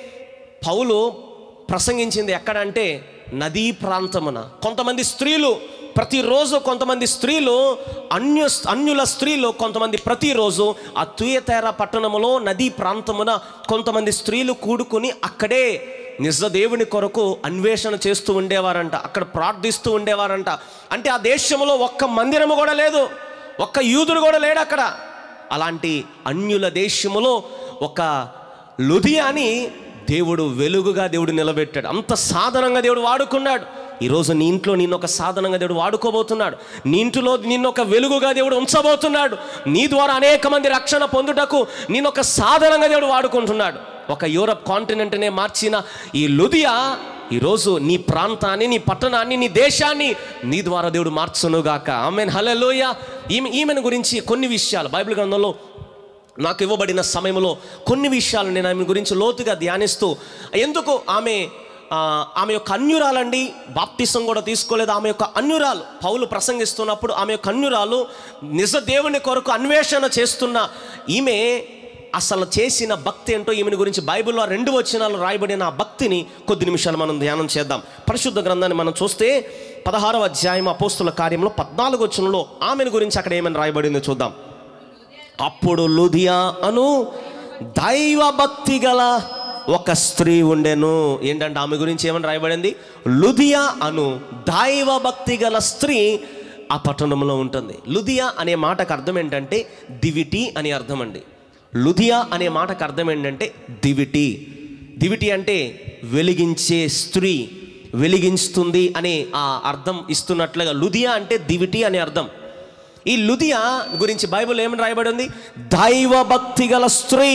పౌలు ప్రసంగించింది ఎక్కడంటే నదీ ప్రాంతమున కొంతమంది స్త్రీలు ప్రతిరోజు కొంతమంది స్త్రీలు అన్యు అన్యుల స్త్రీలు కొంతమంది ప్రతిరోజు ఆ తుయతేర పట్టణములో నదీ ప్రాంతమున కొంతమంది స్త్రీలు కూడుకుని అక్కడే నిజ దేవుని కొరకు అన్వేషణ చేస్తూ ఉండేవారంట అక్కడ ప్రార్థిస్తూ ఉండేవారంట అంటే ఆ దేశంలో ఒక్క మందిరము కూడా లేదు ఒక్క యూదుడు కూడా లేడు అక్కడ అలాంటి అన్యుల దేశములో ఒక లుధియాని దేవుడు వెలుగుగా దేవుడు నిలబెట్టాడు అంత సాధనంగా దేవుడు వాడుకున్నాడు ఈరోజు నీ ఇంట్లో నిన్ను ఒక సాధనంగా దేవుడు వాడుకోబోతున్నాడు నీ ఇంటిలో నిన్ను ఒక వెలుగుగా దేవుడు ఉంచబోతున్నాడు నీ ద్వారా అనేక మంది రక్షణ పొందుటకు నిన్ను ఒక సాధనంగా దేవుడు వాడుకుంటున్నాడు ఒక యూరప్ కాంటినెంట్నే మార్చిన ఈ లుదియా ఈరోజు నీ ప్రాంతాన్ని నీ పట్టణాన్ని నీ దేశాన్ని నీ ద్వారా దేవుడు మార్చునుగాక ఆమెన్ హలలోయ ఈమె ఈమెను గురించి కొన్ని విషయాలు బైబిల్ గ్రంథంలో నాకు ఇవ్వబడిన సమయంలో కొన్ని విషయాలు నేను ఆమె గురించి లోతుగా ధ్యానిస్తూ ఎందుకు ఆమె ఆ, ఆమె యొక్క అన్యురాలండి బాప్టిసం కూడా తీసుకోలేదు ఆమె యొక్క అన్యురాలు పౌలు ప్రసంగిస్తున్నప్పుడు ఆమె యొక్క అన్యురాలు నిజ దేవుని కొరకు అన్వేషణ చేస్తున్న ఈమె అసలు చేసిన భక్తి ఏంటో ఈమెను గురించి బైబిల్లో ఆ రెండు వచనాలు రాయబడిన ఆ భక్తిని కొద్ది నిమిషాలు మనం ధ్యానం చేద్దాం పరిశుద్ధ గ్రంథాన్ని మనం చూస్తే పదహారవ అధ్యాయం అపోస్తుల కార్యంలో పద్నాలుగు వచనంలో ఆమెను గురించి అక్కడ ఏమని రాయబడిందో చూద్దాం అప్పుడు లుధియా అను దైవ భక్తి గల ఒక స్త్రీ ఉండెను ఏంటంటే ఆమె గురించి ఏమని రాయబడింది లుధియా అను దైవ భక్తి గల స్త్రీ ఆ పట్టణంలో ఉంటుంది లుదియా అనే మాటకు అర్థం ఏంటంటే దివిటి అని అర్థం అండి లుదియా అనే మాటకు అర్థం ఏంటంటే దివిటి దివిటి అంటే వెలిగించే స్త్రీ వెలిగిస్తుంది అనే ఆ అర్థం ఇస్తున్నట్లుగా లుదియా అంటే దివిటి అనే అర్థం ఈ లుదియా గురించి బైబిల్ ఏమని రాయబడి ఉంది దైవ భక్తి గల స్త్రీ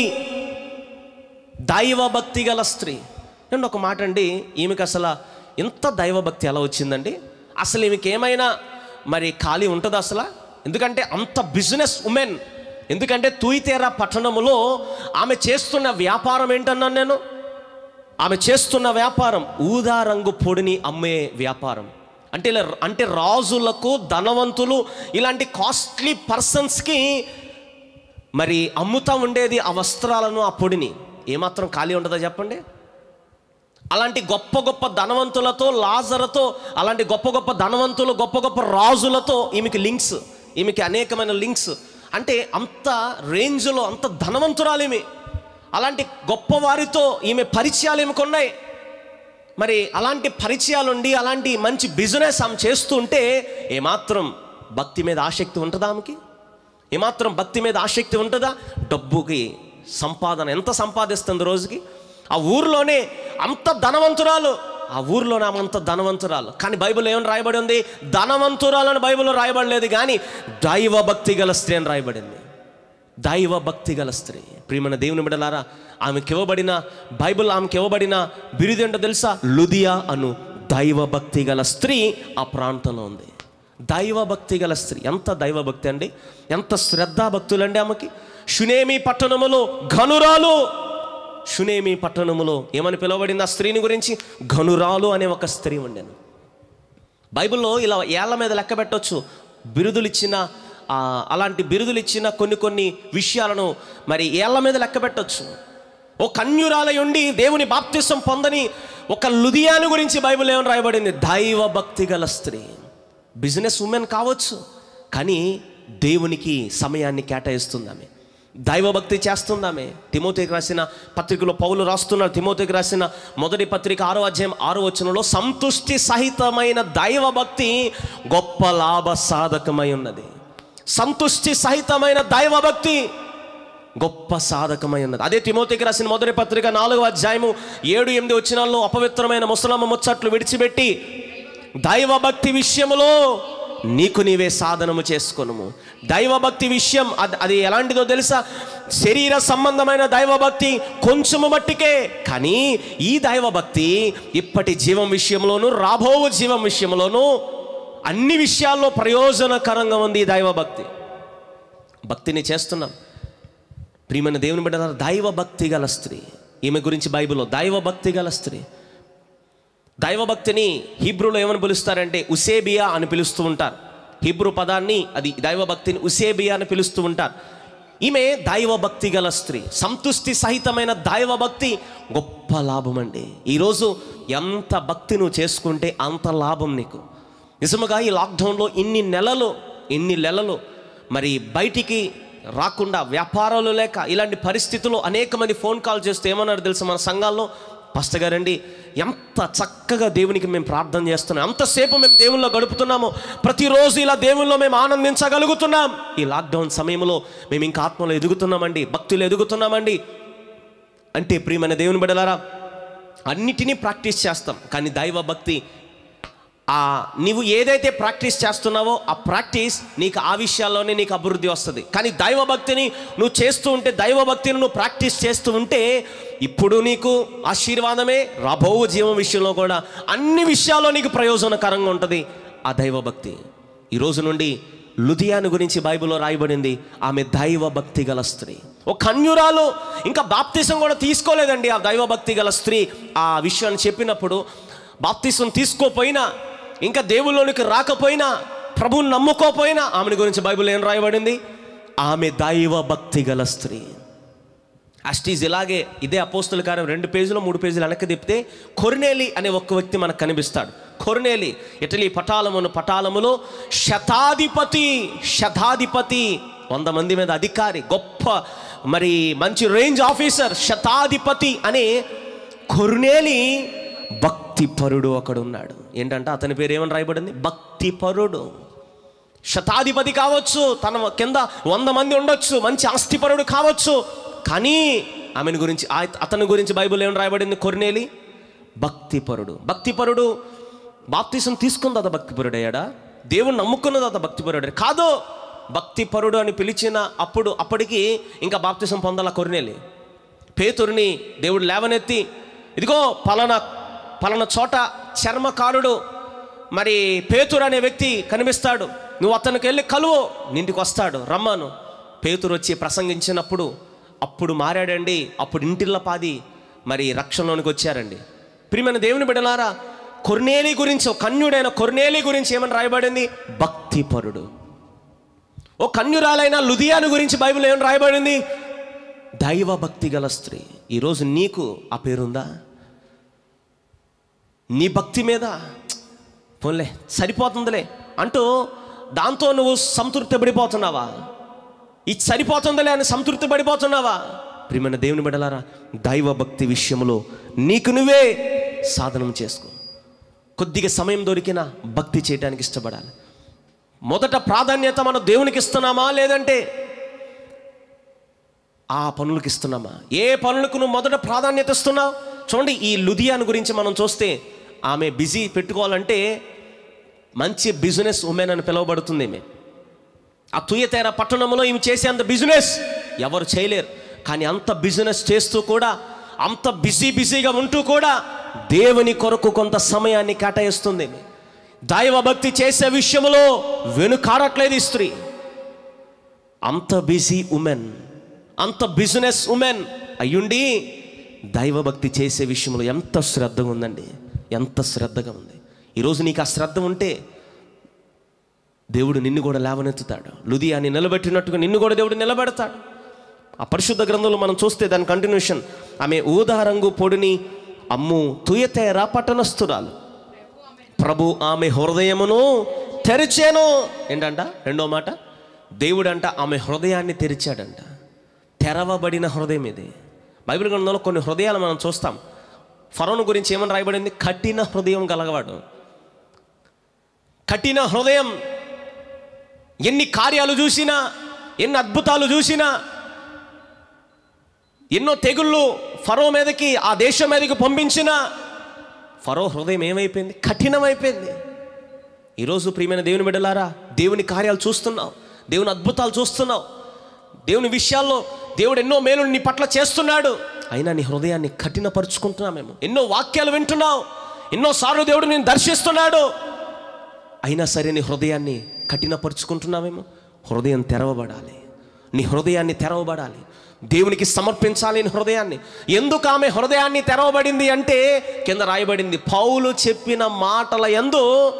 దైవభక్తి గల స్త్రీ నేను ఒక మాట అండి ఈమెకి అసలు ఎంత దైవభక్తి ఎలా వచ్చిందండి అసలు ఈమెకి ఏమైనా మరి ఖాళీ ఉంటుందా అసలు ఎందుకంటే అంత బిజినెస్ ఉమెన్ ఎందుకంటే తూయితేరా పట్టణములో ఆమె చేస్తున్న వ్యాపారం ఏంటన్నాను నేను ఆమె చేస్తున్న వ్యాపారం ఊదా రంగు పొడిని అమ్మే వ్యాపారం అంటే ఇలా అంటే రాజులకు ధనవంతులు ఇలాంటి కాస్ట్లీ పర్సన్స్కి మరి అమ్ముతా ఉండేది ఆ వస్త్రాలను ఆ పొడిని ఏమాత్రం ఖాళీ ఉంటుందా చెప్పండి అలాంటి గొప్ప గొప్ప ధనవంతులతో లాజరతో అలాంటి గొప్ప గొప్ప ధనవంతులు గొప్ప గొప్ప రాజులతో ఈమెకి లింక్స్ ఈమెకి అనేకమైన లింక్స్ అంటే అంత రేంజ్లో అంత ధనవంతురాలేమి అలాంటి గొప్ప వారితో ఈమె పరిచయాలు ఈమెకు ఉన్నాయి మరి అలాంటి పరిచయాలు ఉండి అలాంటి మంచి బిజినెస్ ఆమె చేస్తూ ఉంటే ఏమాత్రం భక్తి మీద ఆసక్తి ఉంటుందా ఆమెకి ఏమాత్రం భక్తి మీద ఆసక్తి ఉంటుందా డబ్బుకి సంపాదన ఎంత సంపాదిస్తుంది రోజుకి ఆ ఊర్లోనే అంత ధనవంతురాలు ఆ ఊర్లోనే ఆమె అంత ధనవంతురాలు కానీ బైబిల్ ఏమని రాయబడి ఉంది ధనవంతురాలు అని బైబిల్లో రాయబడలేదు కానీ దైవ భక్తి గల స్త్రీ అని రాయబడింది దైవ భక్తి గల స్త్రీ ప్రియమైన దేవుని బిడలారా ఆమెకి ఇవ్వబడిన బైబిల్ ఆమెకి ఇవ్వబడిన బిరుదేంటో తెలుసా లుదియా అను దైవ భక్తి గల స్త్రీ ఆ ప్రాంతంలో ఉంది దైవ భక్తి గల స్త్రీ ఎంత దైవ భక్తి అండి ఎంత శ్రద్ధాభక్తులండి ఆమెకి షునేమి పట్టణములో ఘనురాలు షునేమి పట్టణములో ఏమని పిలువబడింది ఆ స్త్రీని గురించి ఘనురాలు అనే ఒక స్త్రీ ఉండేను బైబిల్లో ఇలా ఏళ్ల మీద లెక్క పెట్టవచ్చు బిరుదులు ఇచ్చిన ఆ, అలాంటి బిరుదులు ఇచ్చిన కొన్ని కొన్ని విషయాలను మరి ఏళ్ల మీద లెక్క పెట్టవచ్చు ఓ కన్యురాలై ఉండి దేవుని బాప్తిసం పొందని ఒక లుదియాను గురించి బైబిల్ ఏమని రాయబడింది దైవ భక్తి గల స్త్రీ బిజినెస్ ఉమెన్ కావచ్చు కానీ దేవునికి సమయాన్ని కేటాయిస్తుంది ఆమె దైవభక్తి చేస్తుందామే తిమోతికి రాసిన పత్రికలో పౌలు రాస్తున్నారు తిమోతికి రాసిన మొదటి పత్రిక ఆరో అధ్యాయం ఆరో వచనంలో సంతుష్టి సహితమైన దైవభక్తి గొప్ప లాభ సాధకమై ఉన్నది సంతుష్టి సహితమైన దైవభక్తి గొప్ప సాధకమై ఉన్నది అదే తిమోతికి రాసిన మొదటి పత్రిక నాలుగో అధ్యాయము ఏడు ఎనిమిది వచ్చినాల్లో అపవిత్రమైన ముసలమ్మ ముచ్చట్లు విడిచిపెట్టి దైవభక్తి విషయములో నీకు నీవే సాధనము చేసుకొనుము దైవభక్తి విషయం అది అది ఎలాంటిదో తెలుసా శరీర సంబంధమైన దైవభక్తి కొంచెము మట్టికే కానీ ఈ దైవభక్తి ఇప్పటి జీవం విషయంలోనూ రాబో జీవం విషయంలోనూ అన్ని విషయాల్లో ప్రయోజనకరంగా ఉంది ఈ దైవభక్తి భక్తిని చేస్తున్నాం ప్రియమైన దేవుని బిడ్డ దైవభక్తి గల స్త్రీ ఈమె గురించి బైబిల్లో దైవభక్తి గల స్త్రీ దైవభక్తిని హీబ్రూలో ఏమని పిలుస్తారంటే ఉసేబియా అని పిలుస్తూ ఉంటారు హీబ్రూ పదాన్ని అది దైవభక్తిని ఉసేబియా అని పిలుస్తూ ఉంటారు ఈమె దైవభక్తి గల స్త్రీ సంతుష్టి సహితమైన దైవభక్తి గొప్ప లాభం అండి ఈరోజు ఎంత భక్తి నువ్వు చేసుకుంటే అంత లాభం నీకు నిజముగా ఈ లాక్డౌన్లో ఇన్ని నెలలు ఇన్ని నెలలు మరి బయటికి రాకుండా వ్యాపారాలు లేక ఇలాంటి పరిస్థితుల్లో అనేక మంది ఫోన్ కాల్ చేస్తే ఏమన్నారు తెలుసు మన సంఘాల్లో పాస్టర్ గారండి ఎంత చక్కగా దేవునికి మేము ప్రార్థన చేస్తున్నాం ఎంతసేపు మేము దేవుల్లో గడుపుతున్నామో ప్రతిరోజు ఇలా దేవుల్లో మేము ఆనందించగలుగుతున్నాం ఈ లాక్డౌన్ సమయంలో మేము ఇంకా ఆత్మలో ఎదుగుతున్నామండి భక్తులు ఎదుగుతున్నామండి అంటే ప్రియమైన దేవుని బిడలారా అన్నిటినీ ప్రాక్టీస్ చేస్తాం కానీ దైవ భక్తి ఆ నీవు ఏదైతే ప్రాక్టీస్ చేస్తున్నావో ఆ ప్రాక్టీస్ నీకు ఆ విషయాల్లోనే నీకు అభివృద్ధి వస్తుంది కానీ దైవభక్తిని నువ్వు చేస్తూ ఉంటే దైవభక్తిని నువ్వు ప్రాక్టీస్ చేస్తూ ఉంటే ఇప్పుడు నీకు ఆశీర్వాదమే రాబో జీవం విషయంలో కూడా అన్ని విషయాల్లో నీకు ప్రయోజనకరంగా ఉంటుంది ఆ దైవభక్తి ఈ రోజు నుండి లుధియాను గురించి బైబిల్లో రాయబడింది ఆమె దైవభక్తి గల స్త్రీ ఒక కన్యురాలు ఇంకా బాప్తిసం కూడా తీసుకోలేదండి ఆ దైవభక్తి గల స్త్రీ ఆ విషయాన్ని చెప్పినప్పుడు బాప్తిసం తీసుకోపోయినా ఇంకా దేవుళ్ళలోనికి రాకపోయినా ప్రభువుని నమ్ముకోపోయినా ఆమెను గురించి బైబిల్ ఏం రాయబడింది ఆమె దైవ భక్తి గల స్త్రీ అస్టీజ్ ఇలాగే ఇదే అపోస్తుల కార్యం రెండు పేజీలు మూడు పేజీలు వెనక్కి తిప్పితే కొర్నేలి అనే ఒక్క వ్యక్తి మనకు కనిపిస్తాడు కొర్నేలి ఇటలీ పటాలమును పటాలములో శతాధిపతి శతాధిపతి వంద మంది మీద అధికారి గొప్ప మరి మంచి రేంజ్ ఆఫీసర్ శతాధిపతి అనే కొర్నేలి భక్తిపరుడు ఒకడు ఉన్నాడు ఏంటంటే అతని పేరు ఏమని రాయబడింది భక్తిపరుడు శతాధిపతి కావచ్చు తన కింద వంద మంది ఉండొచ్చు మంచి ఆస్తిపరుడు కావచ్చు కానీ ఆమెను గురించి ఆ- అతని గురించి బైబిల్ ఏమని రాయబడింది కొర్నేలి భక్తిపరుడు భక్తిపరుడు బాప్తీసం తీసుకున్న తర్వాత భక్తిపరుడు అయ్యాడా దేవుని నమ్ముకున్న తర్వాత భక్తిపరుడు కాదు భక్తిపరుడు అని పిలిచిన అప్పుడు అప్పటికి ఇంకా బాప్తీసం పొందాల కొర్నేలి పేతురిని దేవుడు లేవనెత్తి ఇదిగో పలానా పలానా చోట చర్మకారుడు మరి పేతురు అనే వ్యక్తి కనిపిస్తాడు నువ్వు అతనికి వెళ్ళి కలువు నింటికి వస్తాడు రమ్మను పేతురు వచ్చి ప్రసంగించినప్పుడు అప్పుడు మారాడండి అప్పుడు ఇంటిల్ల పాది మరి రక్షణలోనికి వచ్చారండి ప్రియమైన దేవుని బిడలారా కొర్నేలి గురించి ఒక కన్యుడైన కొర్నేలి గురించి ఏమని రాయబడింది భక్తిపరుడు ఓ కన్యురాలైన లుధియాను గురించి బైబిల్ ఏమని రాయబడింది దైవ భక్తి గల స్త్రీ ఈరోజు నీకు ఆ పేరుందా నీ భక్తి మీద పోన్లే సరిపోతుందిలే అంటూ దాంతో నువ్వు సంతృప్తి పడిపోతున్నావా ఇది సరిపోతుందిలే అని సంతృప్తి పడిపోతున్నావా ప్రియమైన దేవుని బిడలారా దైవ భక్తి విషయంలో నీకు నువ్వే సాధనం చేసుకో కొద్దిగా సమయం దొరికినా భక్తి చేయడానికి ఇష్టపడాలి మొదట ప్రాధాన్యత మనం దేవునికి ఇస్తున్నామా లేదంటే ఆ పనులకు ఇస్తున్నామా ఏ పనులకు నువ్వు మొదట ప్రాధాన్యత ఇస్తున్నావు చూడండి ఈ లుధియాన్ గురించి మనం చూస్తే ఆమె బిజీ పెట్టుకోవాలంటే మంచి బిజినెస్ ఉమెన్ అని పిలువబడుతుంది ఈమె ఆ తుయతేర పట్టణంలో ఈమె చేసే అంత బిజినెస్ ఎవరు చేయలేరు కానీ అంత బిజినెస్ చేస్తూ కూడా అంత బిజీ బిజీగా ఉంటూ కూడా దేవుని కొరకు కొంత సమయాన్ని కేటాయిస్తుంది ఈమె. దైవ భక్తి చేసే విషయంలో వెనుకాడట్లేదు ఈ స్త్రీ అంత బిజీ ఉమెన్ అంత బిజినెస్ ఉమెన్ అయ్యుండి దైవభక్తి చేసే విషయంలో ఎంత శ్రద్ధగా ఉందండి ఎంత శ్రద్ధగా ఉంది ఈరోజు నీకు ఆ శ్రద్ధ ఉంటే దేవుడు నిన్ను కూడా లేవనెత్తుతాడు లుదియాని నిలబెట్టినట్టుగా నిన్ను కూడా దేవుడు నిలబెడతాడు ఆ పరిశుద్ధ గ్రంథంలో మనం చూస్తే దాని కంటిన్యూషన్ ఆమె ఊదా రంగు పొడిని అమ్ము తుయతేరా పట్టణస్తురాలు ప్రభు ఆమె హృదయమును తెరిచాను ఏంటంట రెండో మాట దేవుడంట ఆమె హృదయాన్ని తెరిచాడంట తెరవబడిన హృదయం ఇది బైబిల్ గ్రంథంలో కొన్ని హృదయాలు మనం చూస్తాం ఫరోను గురించి ఏమని రాయబడింది కఠిన హృదయం గలగవాడు కఠిన హృదయం ఎన్ని కార్యాలు చూసినా ఎన్ని అద్భుతాలు చూసినా ఎన్నో తెగుళ్ళు ఫరో మీదకి ఆ దేశం మీదకి పంపించినా ఫరో హృదయం ఏమైపోయింది కఠినమైపోయింది ఈరోజు ప్రియమైన దేవుని బిడ్డలారా దేవుని కార్యాలు చూస్తున్నావు దేవుని అద్భుతాలు చూస్తున్నావు దేవుని విషయాల్లో దేవుడు ఎన్నో మేలు నీ పట్ల చేస్తున్నాడు అయినా నీ హృదయాన్ని కఠినపరుచుకుంటున్నామేమో ఎన్నో వాక్యాలు వింటున్నావు ఎన్నోసార్లు దేవుడు నేను దర్శిస్తున్నాడు అయినా సరే నీ హృదయాన్ని కఠినపరుచుకుంటున్నావేమో హృదయం తెరవబడాలి నీ హృదయాన్ని తెరవబడాలి దేవునికి సమర్పించాలి నీ హృదయాన్ని ఎందుకు ఆమె హృదయాన్ని తెరవబడింది అంటే కింద రాయబడింది పౌలు చెప్పిన మాటల ఎందు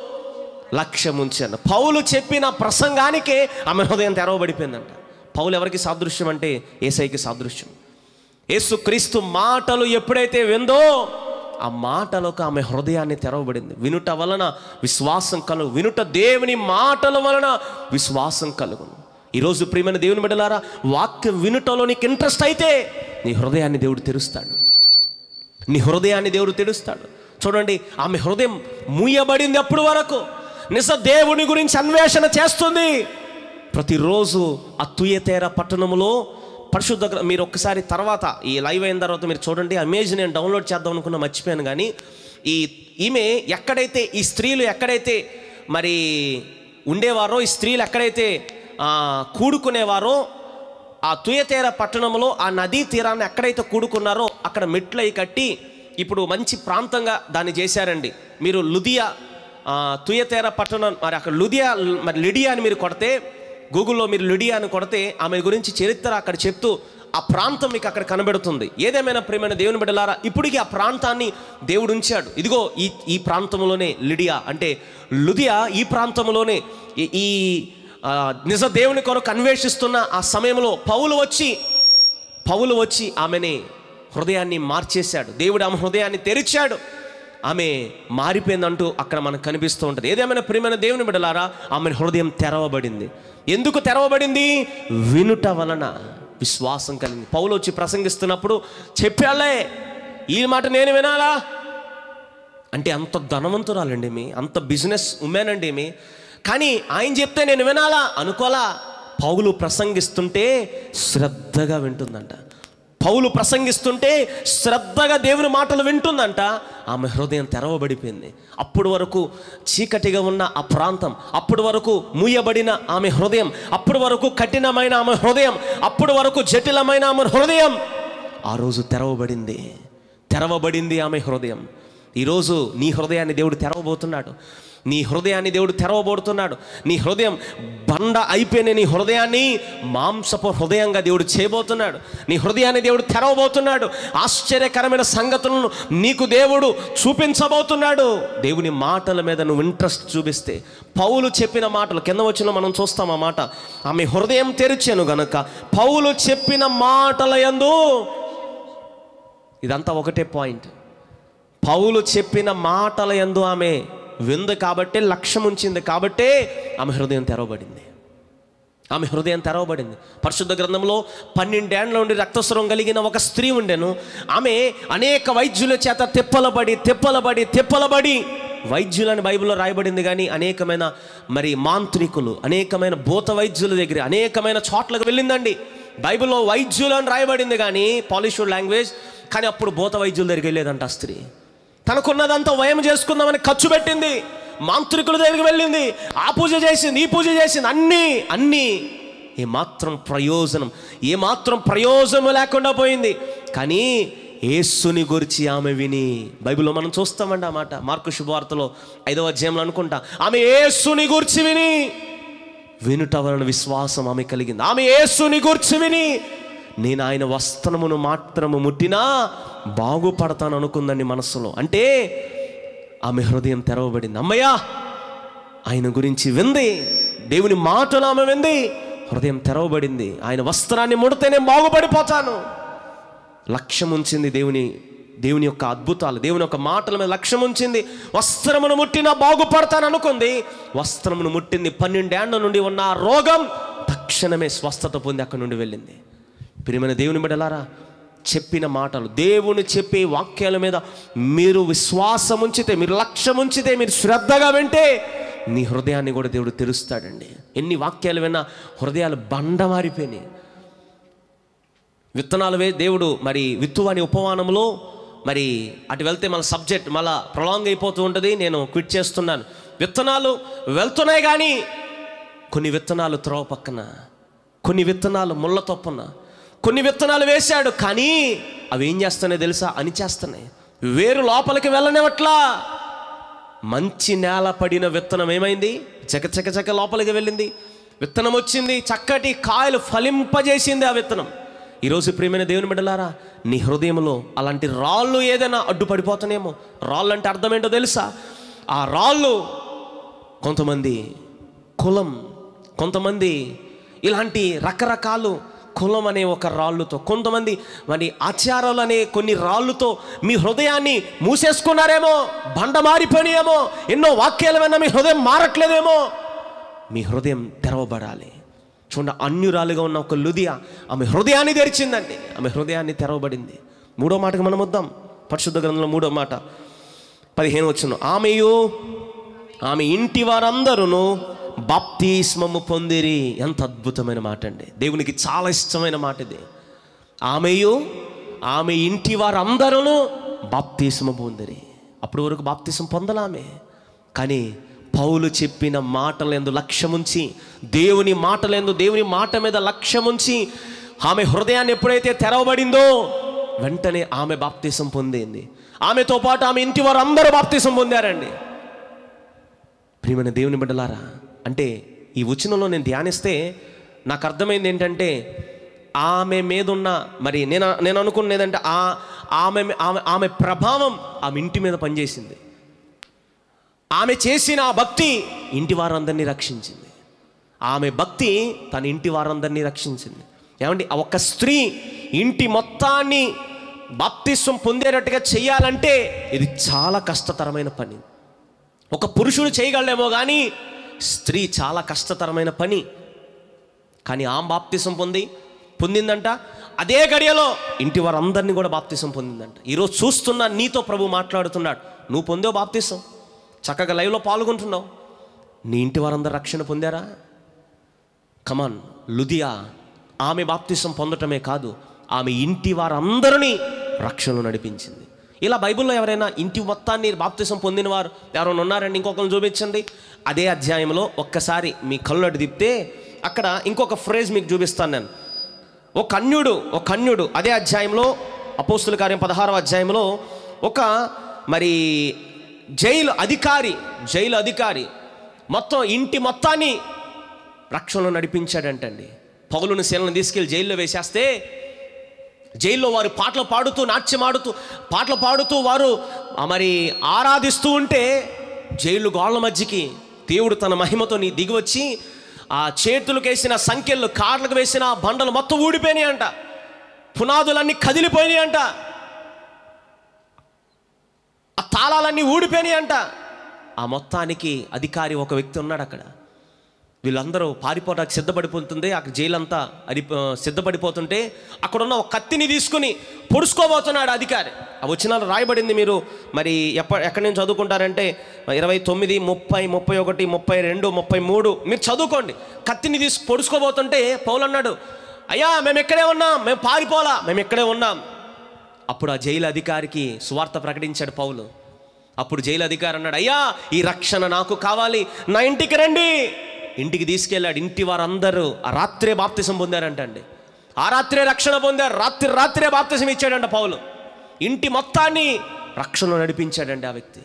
లక్ష్యం ఉంచాను పౌలు చెప్పిన ప్రసంగానికే ఆమె హృదయం తెరవబడిపోయిందంట పౌలు ఎవరికి సాదృశ్యం అంటే ఏసైకి సాదృశ్యం యేసుక్రీస్తు మాటలు ఎప్పుడైతే విందో ఆ మాటలకు ఆమె హృదయాన్ని తెరవబడింది వినుట వలన విశ్వాసం కలుగు వినుట దేవుని మాటల వలన విశ్వాసం కలుగును ఈరోజు ప్రియమైన దేవుని బిడ్డలారా వాక్యం వినుటలో నీకు ఇంట్రెస్ట్ అయితే నీ హృదయాన్ని దేవుడు తెరుస్తాడు నీ హృదయాన్ని దేవుడు తెరుస్తాడు చూడండి ఆమె హృదయం మూయబడింది అప్పుడు వరకు నిజ దేవుని గురించి అన్వేషణ చేస్తుంది ప్రతిరోజు ఆ తుయతేర పట్టణములో పరిశుద్ధ గ్ర- మీరు ఒక్కసారి తర్వాత ఈ లైవ్ అయిన తర్వాత మీరు చూడండి అమేజ్ నేను డౌన్లోడ్ చేద్దాం అనుకున్న మర్చిపోయాను కానీ ఈ ఈమె ఎక్కడైతే ఈ స్త్రీలు ఎక్కడైతే మరి ఉండేవారో ఈ స్త్రీలు ఎక్కడైతే ఆ, కూడుకునేవారో ఆ తుయతేర పట్టణంలో ఆ నదీ తీరాన్ని ఎక్కడైతే కూడుకున్నారో అక్కడ మెట్లయి కట్టి ఇప్పుడు మంచి ప్రాంతంగా దాన్ని చేశారండి మీరు లుదియా ఆ, తుయతేర పట్టణం మరి అక్కడ లుదియా మరి లిడియా అని మీరు కొడితే గూగుల్లో మీరు లిడియా అని కొడితే ఆమె గురించి చరిత్ర అక్కడ చెప్తూ ఆ ప్రాంతం మీకు అక్కడ కనబడుతుంది ఏదేమైనా ప్రేమైన దేవుని బిడ్డలారా ఇప్పటికీ ఆ ప్రాంతాన్ని దేవుడు ఉంచాడు ఇదిగో ఈ ఈ ప్రాంతంలోనే లిడియా అంటే లుదియా ఈ ప్రాంతంలోనే ఈ- ఈ ఆ, నిజ దేవుని కొరకు అన్వేషిస్తున్న ఆ సమయంలో పౌలు వచ్చి పౌలు వచ్చి ఆమెని హృదయాన్ని మార్చేశాడు దేవుడు ఆమె హృదయాన్ని తెరిచాడు ఆమె మారిపోయిందంటూ అక్కడ మనకు కనిపిస్తూ ఉంటుంది ఏదేమైనా ప్రియమైన దేవుని బిడ్డలారా ఆమె హృదయం తెరవబడింది ఎందుకు తెరవబడింది వినుట వలన విశ్వాసం కలిగింది పౌలు వచ్చి ప్రసంగిస్తున్నప్పుడు చెప్పాలే ఈ మాట నేను వినాలా అంటే అంత ధనవంతురాలండి మీ అంత బిజినెస్ ఉమెన్ అండి మీ కానీ ఆయన చెప్తే నేను వినాలా అనుకోలా పౌలు ప్రసంగిస్తుంటే శ్రద్ధగా వింటుందంట పౌలు ప్రసంగిస్తుంటే శ్రద్ధగా దేవుని మాటలు వింటుందంట ఆమె హృదయం తెరవబడిపోయింది అప్పుడు వరకు చీకటిగా ఉన్న ఆ ప్రాంతం అప్పుడు వరకు మూయబడిన ఆమె హృదయం అప్పుడు వరకు కఠినమైన ఆమె హృదయం అప్పుడు వరకు జటిలమైన ఆమె హృదయం ఆ రోజు తెరవబడింది తెరవబడింది ఆమె హృదయం ఈరోజు నీ హృదయాన్ని దేవుడు తెరవబోతున్నాడు నీ హృదయాన్ని దేవుడు తెరవబోతున్నాడు నీ హృదయం బండ అయిపోయిన నీ హృదయాన్ని మాంసపు హృదయంగా దేవుడు చేయబోతున్నాడు నీ హృదయాన్ని దేవుడు తెరవబోతున్నాడు ఆశ్చర్యకరమైన సంగతులను నీకు దేవుడు చూపించబోతున్నాడు దేవుని మాటల మీద నువ్వు ఇంట్రెస్ట్ చూపిస్తే పౌలు చెప్పిన మాటలు కింద వచ్చిన మనం చూస్తాం ఆ మాట ఆమె హృదయం తెరిచాను గనక పౌలు చెప్పిన మాటల యందు ఇదంతా ఒకటే పాయింట్ పౌలు చెప్పిన మాటల యందు ఆమె విందు కాబట్టే లక్ష్యం ఉంచింది కాబట్టే ఆమె హృదయం తెరవబడింది ఆమె హృదయం తెరవబడింది పరిశుద్ధ గ్రంథంలో పన్నెండేండ్ల నుండి రక్తస్వరం కలిగిన ఒక స్త్రీ ఉండెను ఆమె అనేక వైద్యుల చేత తిప్పలబడి తిప్పలబడి తిప్పలబడి వైద్యులని బైబిల్లో రాయబడింది కానీ అనేకమైన మరి మాంత్రికులు అనేకమైన భూత వైద్యుల దగ్గర అనేకమైన చోట్లకు వెళ్ళిందండి బైబిల్లో వైద్యులు అని రాయబడింది కానీ పాలిష్డ్ లాంగ్వేజ్ కానీ అప్పుడు భూత వైద్యుల దగ్గరికి వెళ్ళేదంట ఆ స్త్రీ తనకున్నదంతా వయం చేసుకుందామని ఖర్చు పెట్టింది మాంత్రికుల దగ్గరికి వెళ్ళింది ఆ పూజ చేసింది ఈ పూజ చేసింది అన్నీ అన్నీ ఏమాత్రం ప్రయోజనం ఏమాత్రం ప్రయోజనం లేకుండా పోయింది కానీ యేసుని గురించి ఆమె విని బైబిల్లో మనం చూస్తామండి ఆ మాట మార్కు శుభవార్తలో ఐదవ అధ్యాయంలో అనుకుంటా ఆమె యేసుని గురించి విని వినుట వలన విశ్వాసం ఆమె కలిగింది ఆమె యేసుని గురించి విని నేను ఆయన వస్త్రమును మాత్రము ముట్టినా బాగుపడతాను అనుకుందండి మనసులో అంటే ఆమె హృదయం తెరవబడింది అమ్మయ్యా ఆయన గురించి వింది దేవుని మాటలు ఆమె వింది హృదయం తెరవబడింది ఆయన వస్త్రాన్ని ముడితే నేను బాగుపడిపోతాను లక్ష్యం ఉంచింది దేవుని దేవుని యొక్క అద్భుతాలు దేవుని యొక్క మాటల మీద లక్ష్యం ఉంచింది వస్త్రమును ముట్టినా బాగుపడతాను అనుకుంది వస్త్రమును ముట్టింది పన్నెండేళ్ల నుండి ఉన్న ఆ రోగం తక్షణమే స్వస్థత పొంది అక్కడి నుండి వెళ్ళింది ప్రియమైన దేవుని బిడ్డలారా చెప్పిన మాటలు దేవుని చెప్పే వాక్యాల మీద మీరు విశ్వాసం ఉంచితే మీరు లక్ష్యం ఉంచితే మీరు శ్రద్ధగా వింటే నీ హృదయాన్ని కూడా దేవుడు తెరుస్తాడండి ఎన్ని వాక్యాలు విన్నా హృదయాలు బండ మారిపోయినాయి విత్తనాలు వే దేవుడు మరి విత్తువాని ఉపమానంలో మరి అటు వెళ్తే మన సబ్జెక్ట్ మళ్ళా ప్రొలాంగ్ అయిపోతూ ఉంటుంది నేను క్విట్ చేస్తున్నాను విత్తనాలు వెళ్తున్నాయి కానీ కొన్ని విత్తనాలు త్రోవ పక్కన కొన్ని విత్తనాలు ముళ్ళ తొప్పన కొన్ని విత్తనాలు వేశాడు కానీ అవి ఏం చేస్తున్నాయి తెలుసా అని చేస్తున్నాయి వేరు లోపలికి వెళ్ళనివట్లా మంచి నేల పడిన విత్తనం ఏమైంది చక చక చక లోపలికి వెళ్ళింది విత్తనం వచ్చింది చక్కటి కాయలు ఫలింపజేసింది ఆ విత్తనం ఈరోజు ప్రియమైన దేవుని బిడ్డలారా నీ హృదయంలో అలాంటి రాళ్ళు ఏదైనా అడ్డుపడిపోతానేమో రాళ్ళు అంటే అర్థం ఏంటో తెలుసా ఆ రాళ్ళు కొంతమంది కులం కొంతమంది ఇలాంటి రకరకాలు కులం అనే ఒక రాళ్ళుతో కొంతమంది మరి ఆచారాలు అనే కొన్ని రాళ్ళుతో మీ హృదయాన్ని మూసేసుకున్నారేమో బండ మారిపోయినాయేమో ఎన్నో వాక్యాలు విన్నా మీ హృదయం మారట్లేదేమో మీ హృదయం తెరవబడాలి చూడండి అన్యురాలుగా ఉన్న ఒక లుదియా ఆమె హృదయాన్ని తెరిచిందండి ఆమె హృదయాన్ని తెరవబడింది మూడో మాటకు మనం వద్దాం పరిశుద్ధ గ్రంథంలో మూడో మాట పదిహేను వచ్చును ఆమెయు ఆమె ఇంటి వారందరూ బాప్తిస్మము పొందిరి ఎంత అద్భుతమైన మాట అండి దేవునికి చాలా ఇష్టమైన మాట ఇది ఆమెయు ఆమె ఇంటి వారందరూ బాప్తిస్మ పొందిరి అప్పటి వరకు బాప్తిసం పొందలామే కానీ పౌలు చెప్పిన మాటలందు లక్ష్యముంచి దేవుని మాటలందు దేవుని మాట మీద లక్ష్యముంచి ఆమె హృదయాన్ని ఎప్పుడైతే తెరవబడిందో వెంటనే ఆమె బాప్తిసం పొందింది ఆమెతో పాటు ఆమె ఇంటి వారు అందరూ బాప్తిసం పొందారండి ప్రియమైన దేవుని బిడ్డలారా అంటే ఈ వచనంలో నేను ధ్యానిస్తే నాకు అర్థమైంది ఏంటంటే ఆమె మీద ఉన్న మరి నేను నేను అనుకున్నది ఏంటంటే ఆ ఆమె ఆమె ఆమె ప్రభావం ఆమె ఇంటి మీద పనిచేసింది ఆమె చేసిన ఆ భక్తి ఇంటి వారందరినీ రక్షించింది ఆమె భక్తి తన ఇంటి వారందరినీ రక్షించింది ఏమండి ఆ ఒక్క స్త్రీ ఇంటి మొత్తాన్ని బాప్తిస్వం పొందేటట్టుగా చేయాలంటే ఇది చాలా కష్టతరమైన పని ఒక పురుషుడు చేయగలడేమో కానీ స్త్రీ చాలా కష్టతరమైన పని కానీ ఆమె బాప్తిసం పొంది పొందిందంట అదే గడియలో ఇంటి వారందరినీ కూడా బాప్తిసం పొందిందంట ఈరోజు చూస్తున్న నీతో ప్రభు మాట్లాడుతున్నాడు నువ్వు పొందావు బాప్తిసం చక్కగా లైవ్లో పాల్గొంటున్నావు నీ ఇంటి వారందరూ రక్షణ పొందారా కమాన్ లుదియా ఆమె బాప్తిసం పొందటమే కాదు ఆమె ఇంటి వారందరినీ రక్షణలో నడిపించింది ఇలా బైబిల్లో ఎవరైనా ఇంటి మొత్తాన్ని బాప్తిసం పొందిన వారు ఎవరైనా ఉన్నారండి ఇంకొకరిని చూపించండి అదే అధ్యాయంలో ఒక్కసారి మీ కళ్ళు అటు తిప్పితే అక్కడ ఇంకొక ఫ్రేజ్ మీకు చూపిస్తాను నేను ఓ కన్యుడు ఓ కన్యుడు అదే అధ్యాయంలో అపోస్తుల కార్యం పదహారవ అధ్యాయంలో ఒక మరి జైలు అధికారి జైలు అధికారి మొత్తం ఇంటి మొత్తాన్ని రక్షణలో నడిపించాడంటండి పౌలుని శీలను తీసుకెళ్ళి జైల్లో వేసేస్తే జైల్లో వారు పాటలు పాడుతూ నాట్యం ఆడుతూ పాటలు పాడుతూ వారు ఆ మరి ఆరాధిస్తూ ఉంటే జైలు గోళ్ళ మధ్యకి దేవుడు తన మహిమతో నీ దిగివచ్చి ఆ చేతులకు వేసిన సంఖ్యలు కార్లకు వేసిన ఆ బండలు మొత్తం ఊడిపోయినాయి అంట పునాదులన్నీ కదిలిపోయినాయి అంట ఆ తాళాలన్నీ ఊడిపోయినాయి అంట ఆ మొత్తానికి అధికారి ఒక వ్యక్తి ఉన్నాడు అక్కడ వీళ్ళందరూ పారిపోవడానికి సిద్ధపడిపోతుంది అక్కడ జైలంతా అది ఆ, సిద్ధపడిపోతుంటే అక్కడున్న ఒక కత్తిని తీసుకుని పొడుచుకోబోతున్నాడు అధికారి ఆ వచ్చిన రాయబడింది మీరు మరి ఎప్ప ఎక్కడి నుంచి చదువుకుంటారంటే ఇరవై తొమ్మిది ముప్పై ముప్పై ఒకటి ముప్పై రెండు ముప్పై మూడు మీరు చదువుకోండి కత్తిని తీసి పొడుచుకోబోతుంటే పౌలు అన్నాడు అయ్యా మేము ఎక్కడే ఉన్నాం మేము పారిపోలా మేము ఎక్కడే ఉన్నాం అప్పుడు ఆ జైలు అధికారికి సువార్త ప్రకటించాడు పౌలు అప్పుడు జైలు అధికారి అన్నాడు అయ్యా ఈ రక్షణ నాకు కావాలి నా ఇంటికి రండి ఇంటికి తీసుకెళ్ళాడు ఇంటి వారందరూ ఆ రాత్రే బాప్తిసం పొందారంటండి ఆ రాత్రే రక్షణ పొందారు రాత్రి రాత్రే బాప్తిసం ఇచ్చాడంట పౌలు ఇంటి మొత్తాన్ని రక్షణ నడిపించాడండి ఆ వ్యక్తి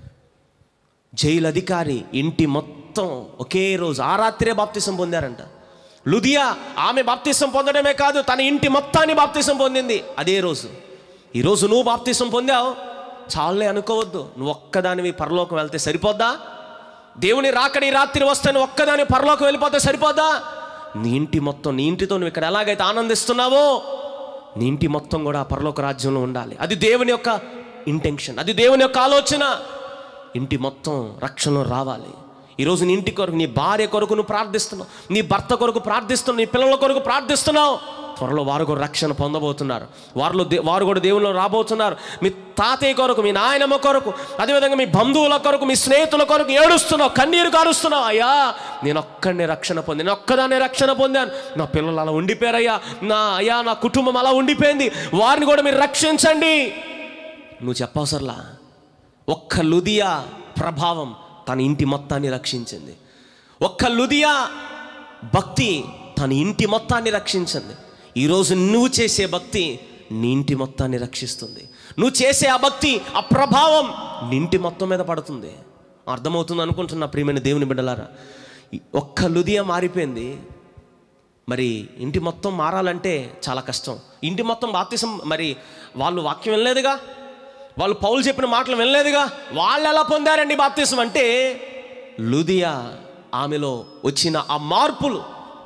జైలు అధికారి ఇంటి మొత్తం ఒకే రోజు ఆ రాత్రే బాప్తిసం పొందారంట లుదియా ఆమె బాప్తిసం పొందడమే కాదు తన ఇంటి మొత్తాన్ని బాప్తిసం పొందింది అదే రోజు ఈరోజు నువ్వు బాప్తిసం పొందావు చాలే అనుకోవద్దు నువ్వు ఒక్కదానివి పరలోకం వెళ్తే సరిపోద్దా దేవుని రాకడి రాత్రి వస్తే నువ్వు ఒక్కదాని పరలోకం వెళ్ళిపోతే సరిపోద్దా నీ ఇంటి మొత్తం నీ ఇంటితో నువ్వు ఇక్కడ ఎలాగైతే ఆనందిస్తున్నావో నీ ఇంటి మొత్తం కూడా ఆ పరలోక రాజ్యంలో ఉండాలి అది దేవుని యొక్క ఇంటెన్షన్ అది దేవుని యొక్క ఆలోచన ఇంటి మొత్తం రక్షణలో రావాలి ఈరోజు నీ ఇంటి కొరకు నీ భార్య కొరకు నువ్వు ప్రార్థిస్తున్నావు నీ భర్త కొరకు ప్రార్థిస్తున్నావు నీ పిల్లల కొరకు ప్రార్థిస్తున్నావు త్వరలో వారు కూడా రక్షణ పొందబోతున్నారు వారిలో దే వారు కూడా దేవుళ్ళు రాబోతున్నారు మీ తాతయ్య కొరకు మీ నాయనమ్మ కొరకు అదేవిధంగా మీ బంధువుల కొరకు మీ స్నేహితుల కొరకు ఏడుస్తున్నావు కన్నీరు కారుస్తున్నావు అయ్యా నేను ఒక్కడిని రక్షణ పొంది నేను ఒక్కదాన్ని రక్షణ పొందాను నా పిల్లలు అలా ఉండిపోయారయ్యా నా అయ్యా నా కుటుంబం అలా ఉండిపోయింది వారిని కూడా మీరు రక్షించండి నువ్వు చెప్పవసరలా ఒక్క లుదియా ప్రభావం తన ఇంటి మొత్తాన్ని రక్షించింది ఒక్క లుదియా భక్తి తన ఇంటి మొత్తాన్ని రక్షించింది ఈరోజు నువ్వు చేసే భక్తి నీ ఇంటి మొత్తాన్ని రక్షిస్తుంది నువ్వు చేసే ఆ భక్తి ఆ ప్రభావం నీ ఇంటి మొత్తం మీద పడుతుంది అర్థమవుతుంది అనుకుంటున్నా ప్రియమైన దేవుని బిడ్డలారా ఈ ఒక్క లుదియా మారిపోయింది మరి ఇంటి మొత్తం మారాలంటే చాలా కష్టం ఇంటి మొత్తం బాప్తిసం మరి వాళ్ళు వాక్యం వినలేదుగా వాళ్ళు పౌలు చెప్పిన మాటలు వినలేదుగా వాళ్ళు ఎలా పొందారండి బాప్తిసం అంటే లుదియా ఆమెలో వచ్చిన ఆ మార్పులు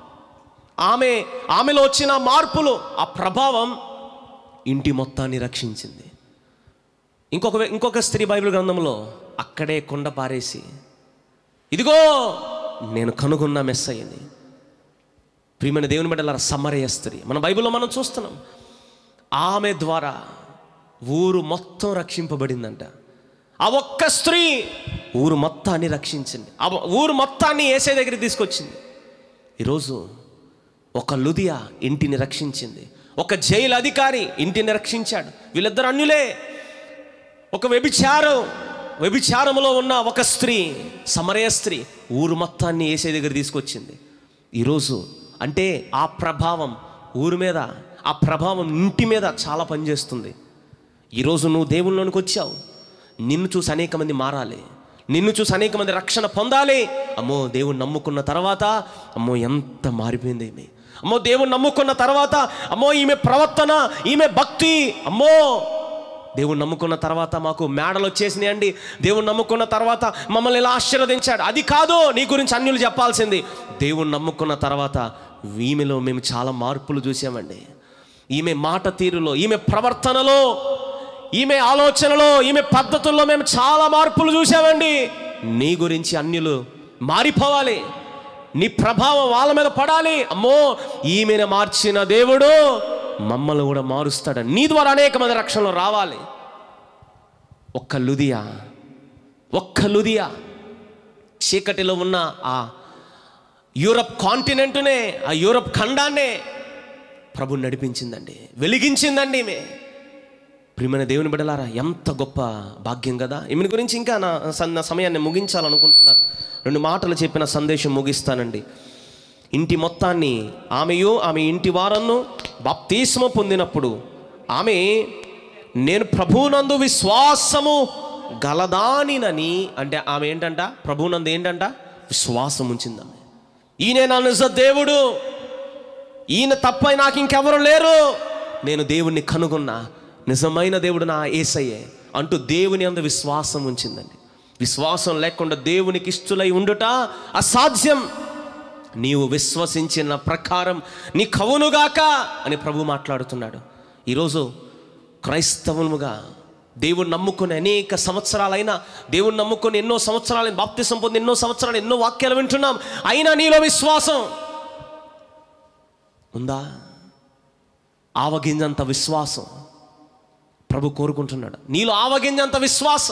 ఆమె ఆమెలో వచ్చిన ఆ మార్పులు ఆ ప్రభావం ఇంటి మొత్తాన్ని రక్షించింది ఇంకొక వే- ఇంకొక స్త్రీ బైబిల్ గ్రంథంలో అక్కడే కొండ పారేసి ఇదిగో నేను కనుగొన్న మెస్ అయ్యింది ప్రియమైన దేవుని బిడ్డలారా సమరయ స్త్రీ మన బైబిల్లో మనం చూస్తున్నాం ఆమె ద్వారా ఊరు మొత్తం రక్షింపబడిందంట ఆ ఒక్క స్త్రీ ఊరు మొత్తాన్ని రక్షించింది ఆ ఊరు మొత్తాన్ని ఏసే దగ్గరికి తీసుకొచ్చింది ఈరోజు ఒక లుదియా ఇంటిని రక్షించింది ఒక జైలు అధికారి ఇంటిని రక్షించాడు వీళ్ళిద్దరు అన్యులే ఒక వ్యభిచారం వ్యభిచారంలో ఉన్న ఒక స్త్రీ సమరయ స్త్రీ ఊరు మొత్తాన్ని ఏసే దగ్గర తీసుకొచ్చింది ఈరోజు అంటే ఆ ప్రభావం ఊరి మీద ఆ ప్రభావం ఇంటి మీద చాలా పనిచేస్తుంది ఈరోజు నువ్వు దేవుళ్ళలోనికి వచ్చావు నిన్ను చూసి అనేక మంది మారాలి నిన్ను చూసి అనేక మంది రక్షణ పొందాలి అమ్మో దేవుని నమ్ముకున్న తర్వాత అమ్మో ఎంత మారిపోయింది ఈమె అమ్మో దేవుని నమ్ముకున్న తర్వాత అమ్మో ఈమె ప్రవర్తన ఈమె భక్తి అమ్మో దేవుని నమ్ముకున్న తర్వాత మాకు మేడలు వచ్చేసినాయి అండి దేవుని నమ్ముకున్న తర్వాత మమ్మల్ని ఇలా ఆశీర్వదించాడు అది కాదు నీ గురించి అన్యులు చెప్పాల్సింది దేవుని నమ్ముకున్న తర్వాత ఈమెలో మేము చాలా మార్పులు చూసామండి ఈమె మాట తీరులో ఈమె ప్రవర్తనలో ఈమె ఆలోచనలో ఈమె పద్ధతుల్లో మేము చాలా మార్పులు చూసామండి నీ గురించి అన్యులు మారిపోవాలి నీ ప్రభావం వాళ్ళ మీద పడాలి అమ్మో ఈమెను మార్చిన దేవుడు మమ్మల్ని కూడా మారుస్తాడు నీ ద్వారా అనేక మంది రక్షణలో రావాలి ఒక్క లుదియా ఒక్క లుదియా చీకటిలో ఉన్న ఆ యూరప్ కాంటినెంట్నే ఆ యూరప్ ఖండాన్నే ప్రభు నడిపించిందండి వెలిగించిందండి ఈమె ప్రియమైన దేవుని బిడలారా ఎంత గొప్ప భాగ్యం కదా ఈమెను గురించి ఇంకా నా స- నా సమయాన్ని ముగించాలనుకుంటున్నాను రెండు మాటలు చెప్పిన సందేశం ముగిస్తానండి ఇంటి మొత్తాన్ని ఆమెయు ఆమె ఇంటి వారನ್ನು బాప్తీస్మ పొందినప్పుడు ఆమె నేను ప్రభువునందు విశ్వాసము గలదానినని అంటే ఆమె ఏంటంట ప్రభువునందు ఏంటంట విశ్వాసం ఉంచిందామె ఈయనే నా నిజ దేవుడు ఈయన తప్ప నాకు ఇంకెవరు లేరు నేను దేవుణ్ణి కనుగొన్నా నిజమైన దేవుడు నా ఏసయ్యే అంటూ దేవుని అందు విశ్వాసం ఉంచిందండి విశ్వాసం లేకుండా దేవునికి ఇష్టలై ఉండుట అసాధ్యం నీవు విశ్వసించిన ప్రకారం నీ కవునుగాక అని ప్రభు మాట్లాడుతున్నాడు ఈరోజు క్రైస్తవులుగా దేవుని నమ్ముకుని అనేక సంవత్సరాలైనా దేవుని నమ్ముకొని ఎన్నో సంవత్సరాలు బాప్తిసం పొంది ఎన్నో సంవత్సరాలు ఎన్నో వాక్యాలు వింటున్నాం అయినా నీలో విశ్వాసం ఉందా ఆవగింజంత విశ్వాసం ప్రభు కోరుకుంటున్నాడు నీలో ఆవగింజంత విశ్వాసం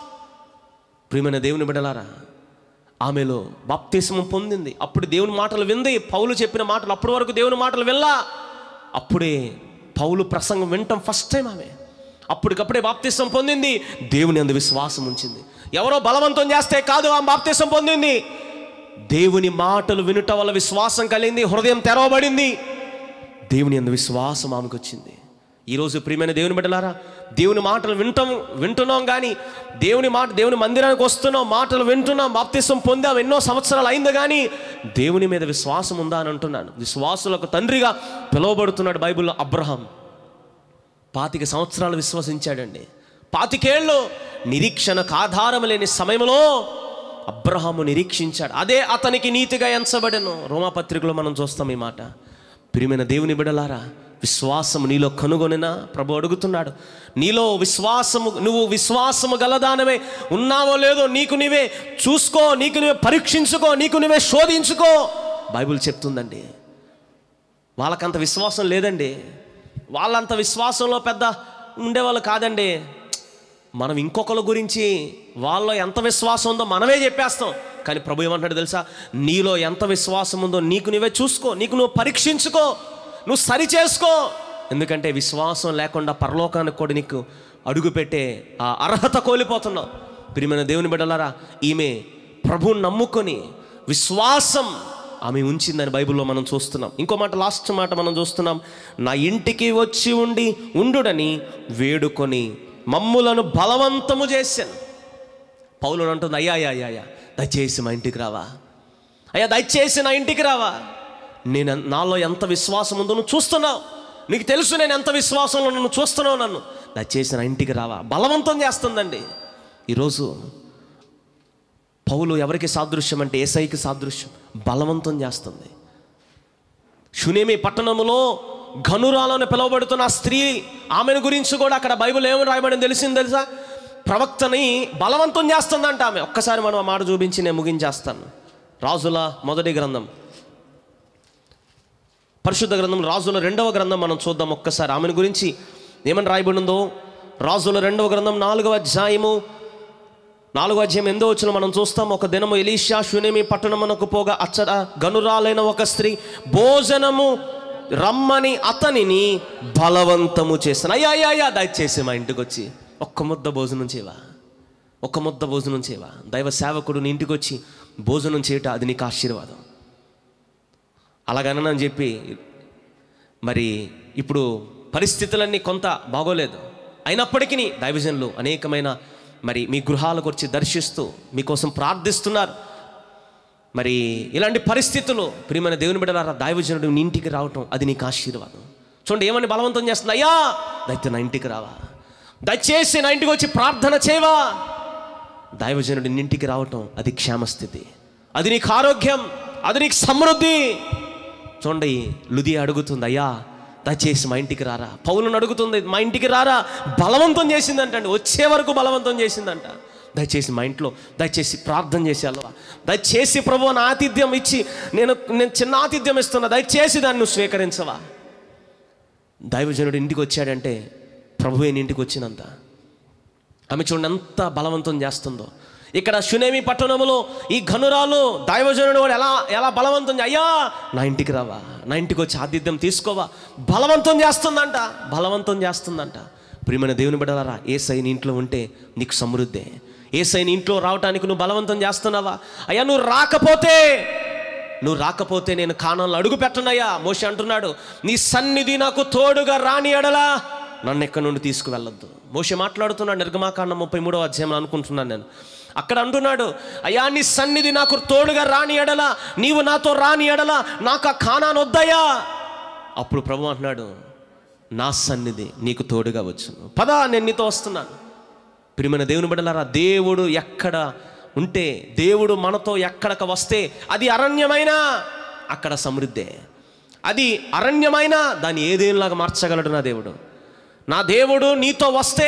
ప్రియమైన దేవుని బిడలారా ఆమెలో బాప్తిస్మం పొందింది అప్పుడు దేవుని మాటలు వింది పౌలు చెప్పిన మాటలు అప్పటి వరకు దేవుని మాటలు విల్లా అప్పుడే పౌలు ప్రసంగం వినటం ఫస్ట్ టైం ఆమె అప్పటికప్పుడే బాప్తిస్మం పొందింది దేవుని అందు విశ్వాసం ఉంచింది ఎవరో బలవంతం చేస్తే కాదు ఆమె బాప్తిస్మం పొందింది దేవుని మాటలు వినుట వల్ల విశ్వాసం కలిగింది హృదయం తెరవబడింది దేవుని అందు విశ్వాసం ఆమెకు వచ్చింది ఈరోజు ప్రియమైన దేవుని బిడ్డలారా దేవుని మాటలు వింటాం వింటున్నాం కానీ దేవుని మాట దేవుని మందిరానికి వస్తున్నాం మాటలు వింటున్నాం బాప్తిసం పొందాం ఎన్నో సంవత్సరాలు అయింది కానీ దేవుని మీద విశ్వాసం ఉందా అని అంటున్నాను విశ్వాసులకు తండ్రిగా పిలువబడుతున్నాడు బైబిల్లో అబ్రహాం పాతిక సంవత్సరాలు విశ్వసించాడండి పాతికేళ్ళు నిరీక్షణకు ఆధారం లేని సమయంలో అబ్రహాము నిరీక్షించాడు అదే అతనికి నీతిగా ఎంచబడను రోమాపత్రికలో మనం చూస్తాం ఈ మాట ప్రియమైన దేవుని బిడలారా విశ్వాసము నీలో కనుగొనినా ప్రభు అడుగుతున్నాడు నీలో విశ్వాసము నువ్వు విశ్వాసము గలదానమే ఉన్నావో లేదో నీకు నీవే చూసుకో నీకు నువ్వే పరీక్షించుకో నీకు నువ్వే శోధించుకో బైబిల్ చెప్తుందండి వాళ్ళకంత విశ్వాసం లేదండి వాళ్ళంత విశ్వాసంలో పెద్ద ఉండేవాళ్ళు కాదండి మనం ఇంకొకరి గురించి వాళ్ళలో ఎంత విశ్వాసం ఉందో మనమే చెప్పేస్తాం కానీ ప్రభు ఏమంటాడు తెలుసా నీలో ఎంత విశ్వాసం ఉందో నీకు నువ్వే చూసుకో నీకు నువ్వు పరీక్షించుకో నువ్వు సరి చేసుకో ఎందుకంటే విశ్వాసం లేకుండా పరలోకానికి కూడా నీకు అడుగుపెట్టే ఆ అర్హత కోల్పోతున్నావు ప్రియమైన దేవుని బిడ్డలారా ఈమె ప్రభువుని నమ్ముకొని విశ్వాసం ఆమె ఉంచిందని బైబిల్లో మనం చూస్తున్నాం ఇంకో మాట లాస్ట్ మాట మనం చూస్తున్నాం నా ఇంటికి వచ్చి ఉండి ఉండుడని వేడుకొని మమ్ములను బలవంతము చేశాను పౌలు అంటుంది అయ్యా అయ్యా అయ్యా, అయ్యా దయచేసి మా ఇంటికి రావా అయ్యా దయచేసి నా ఇంటికి రావా నేను ఎన్- నాలో ఎంత విశ్వాసం ఉందో నువ్వు చూస్తున్నావు నీకు తెలుసు నేను ఎంత విశ్వాసంలో నువ్వు చూస్తున్నావు నన్ను దయచేసి నా ఇంటికి రావా బలవంతం చేస్తుందండి ఈరోజు పౌలు ఎవరికి సాదృశ్యం అంటే ఏసైకి సాదృశ్యం బలవంతం చేస్తుంది షునేమి పట్టణములో ఘనురాలని పిలువబడుతున్న ఆ స్త్రీ ఆమెను గురించి కూడా అక్కడ బైబిల్ ఏమని రాయబడింది తెలిసింది తెలుసా ప్రవక్తని బలవంతం చేస్తుందంట ఆమె ఒక్కసారి మనం ఆ మాట చూపించి నేను ముగించేస్తాను రాజుల మొదటి గ్రంథం పరిశుద్ధ గ్రంథం రాజుల రెండవ గ్రంథం మనం చూద్దాం ఒక్కసారి ఆమెను గురించి ఏమని రాయబడిందో రాజుల రెండవ గ్రంథం నాలుగవ అధ్యాయము నాలుగో అధ్యాయం ఎందో వచ్చిన మనం చూస్తాం ఒక దినము ఎలీషా శూనేమి పట్టణమునకు పోగా అచ్చట గనురాలైన ఒక స్త్రీ భోజనము రమ్మని అతనిని బలవంతము చేస్తాను అయ్యా అయ్యా అయ్యా దయచేసి మా ఇంటికి వచ్చి ఒక్క ముద్ద భోజనం చేయవా ఒక్క ముద్ద భోజనం చేయవా దైవ సేవకుడు నీ ఇంటికి వచ్చి భోజనం చేయట అది నీకు ఆశీర్వాదం అలాగనని చెప్పి మరి ఇప్పుడు పరిస్థితులన్నీ కొంత బాగోలేదు అయినప్పటికీ దైవజనులు అనేకమైన మరి మీ గృహాలకు వచ్చి దర్శిస్తూ మీకోసం ప్రార్థిస్తున్నారు మరి ఇలాంటి పరిస్థితులు ప్రియమైన దేవుని బిడ్డలారా దైవజనుడు నీ ఇంటికి రావటం అది నీకు ఆశీర్వాదం చూడండి ఏమని బలవంతం చేస్తుంది అయ్యా దయచేసి నా ఇంటికి రావా దయచేసి నా ఇంటికి వచ్చి ప్రార్థన చేయవా దైవజనుడి నీ ఇంటికి రావటం అది క్షేమస్థితి అది నీకు ఆరోగ్యం అది నీకు సమృద్ధి చూడండి లుది అడుగుతుంది అయ్యా దయచేసి మా ఇంటికి రారా పౌలను అడుగుతుంది మా ఇంటికి రారా బలవంతం చేసిందంటండి వచ్చే వరకు బలవంతం చేసిందంట దయచేసి మా ఇంట్లో దయచేసి ప్రార్థన చేసేయాలవా దయచేసి ప్రభు నా ఆతిథ్యం ఇచ్చి నేను నేను చిన్న ఆతిథ్యం ఇస్తున్నా దయచేసి దాన్ని నువ్వు స్వీకరించవా దైవజనుడు ఇంటికి వచ్చాడంటే ప్రభువే నీ ఇంటికి వచ్చినంత ఆమె చూడండి ఎంత బలవంతం చేస్తుందో ఇక్కడ శునేమి పట్టణములో ఈ ఘనురాలు దైవజనుడు కూడా ఎలా ఎలా బలవంతం చే- అయ్యా నా ఇంటికి రావా నా ఇంటికి వచ్చి ఆతిథ్యం తీసుకోవా బలవంతం చేస్తుందంట బలవంతం చేస్తుందంట ప్రియమైన దేవుని బిడ్డలారా ఏ సైని ఇంట్లో ఉంటే నీకు సమృద్ధే ఏ సైని ఇంట్లో రావటానికి నువ్వు బలవంతం చేస్తున్నావా అయ్యా నువ్వు రాకపోతే నువ్వు రాకపోతే నేను కాణంలో అడుగు పెట్టనయ్యా మోషి అంటున్నాడు నీ సన్నిధి నాకు తోడుగా రాని ఎడలా నన్ను ఎక్కడి నుండి తీసుకువెళ్ళొద్దు మోషి మాట్లాడుతున్నాడు నిర్గమాకాండం ముప్పై మూడవ అధ్యాయం అనుకుంటున్నాను నేను అక్కడ అంటున్నాడు అయ్యా నీ సన్నిధి నాకు తోడుగా రాని ఎడలా నీవు నాతో రాని ఎడలా నాకు ఆ కానాను వద్దయ్యా అప్పుడు ప్రభు అంటున్నాడు నా సన్నిధి నీకు తోడుగా వచ్చును పదా నేను నీతో వస్తున్నాను ప్రియమైన దేవుని బిడ్డలారా దేవుడు ఎక్కడ ఉంటే దేవుడు మనతో ఎక్కడికి వస్తే అది అరణ్యమైనా అక్కడ సమృద్ధే అది అరణ్యమైనా దాన్ని ఏదేలాగా మార్చగలడు నా దేవుడు నా దేవుడు నీతో వస్తే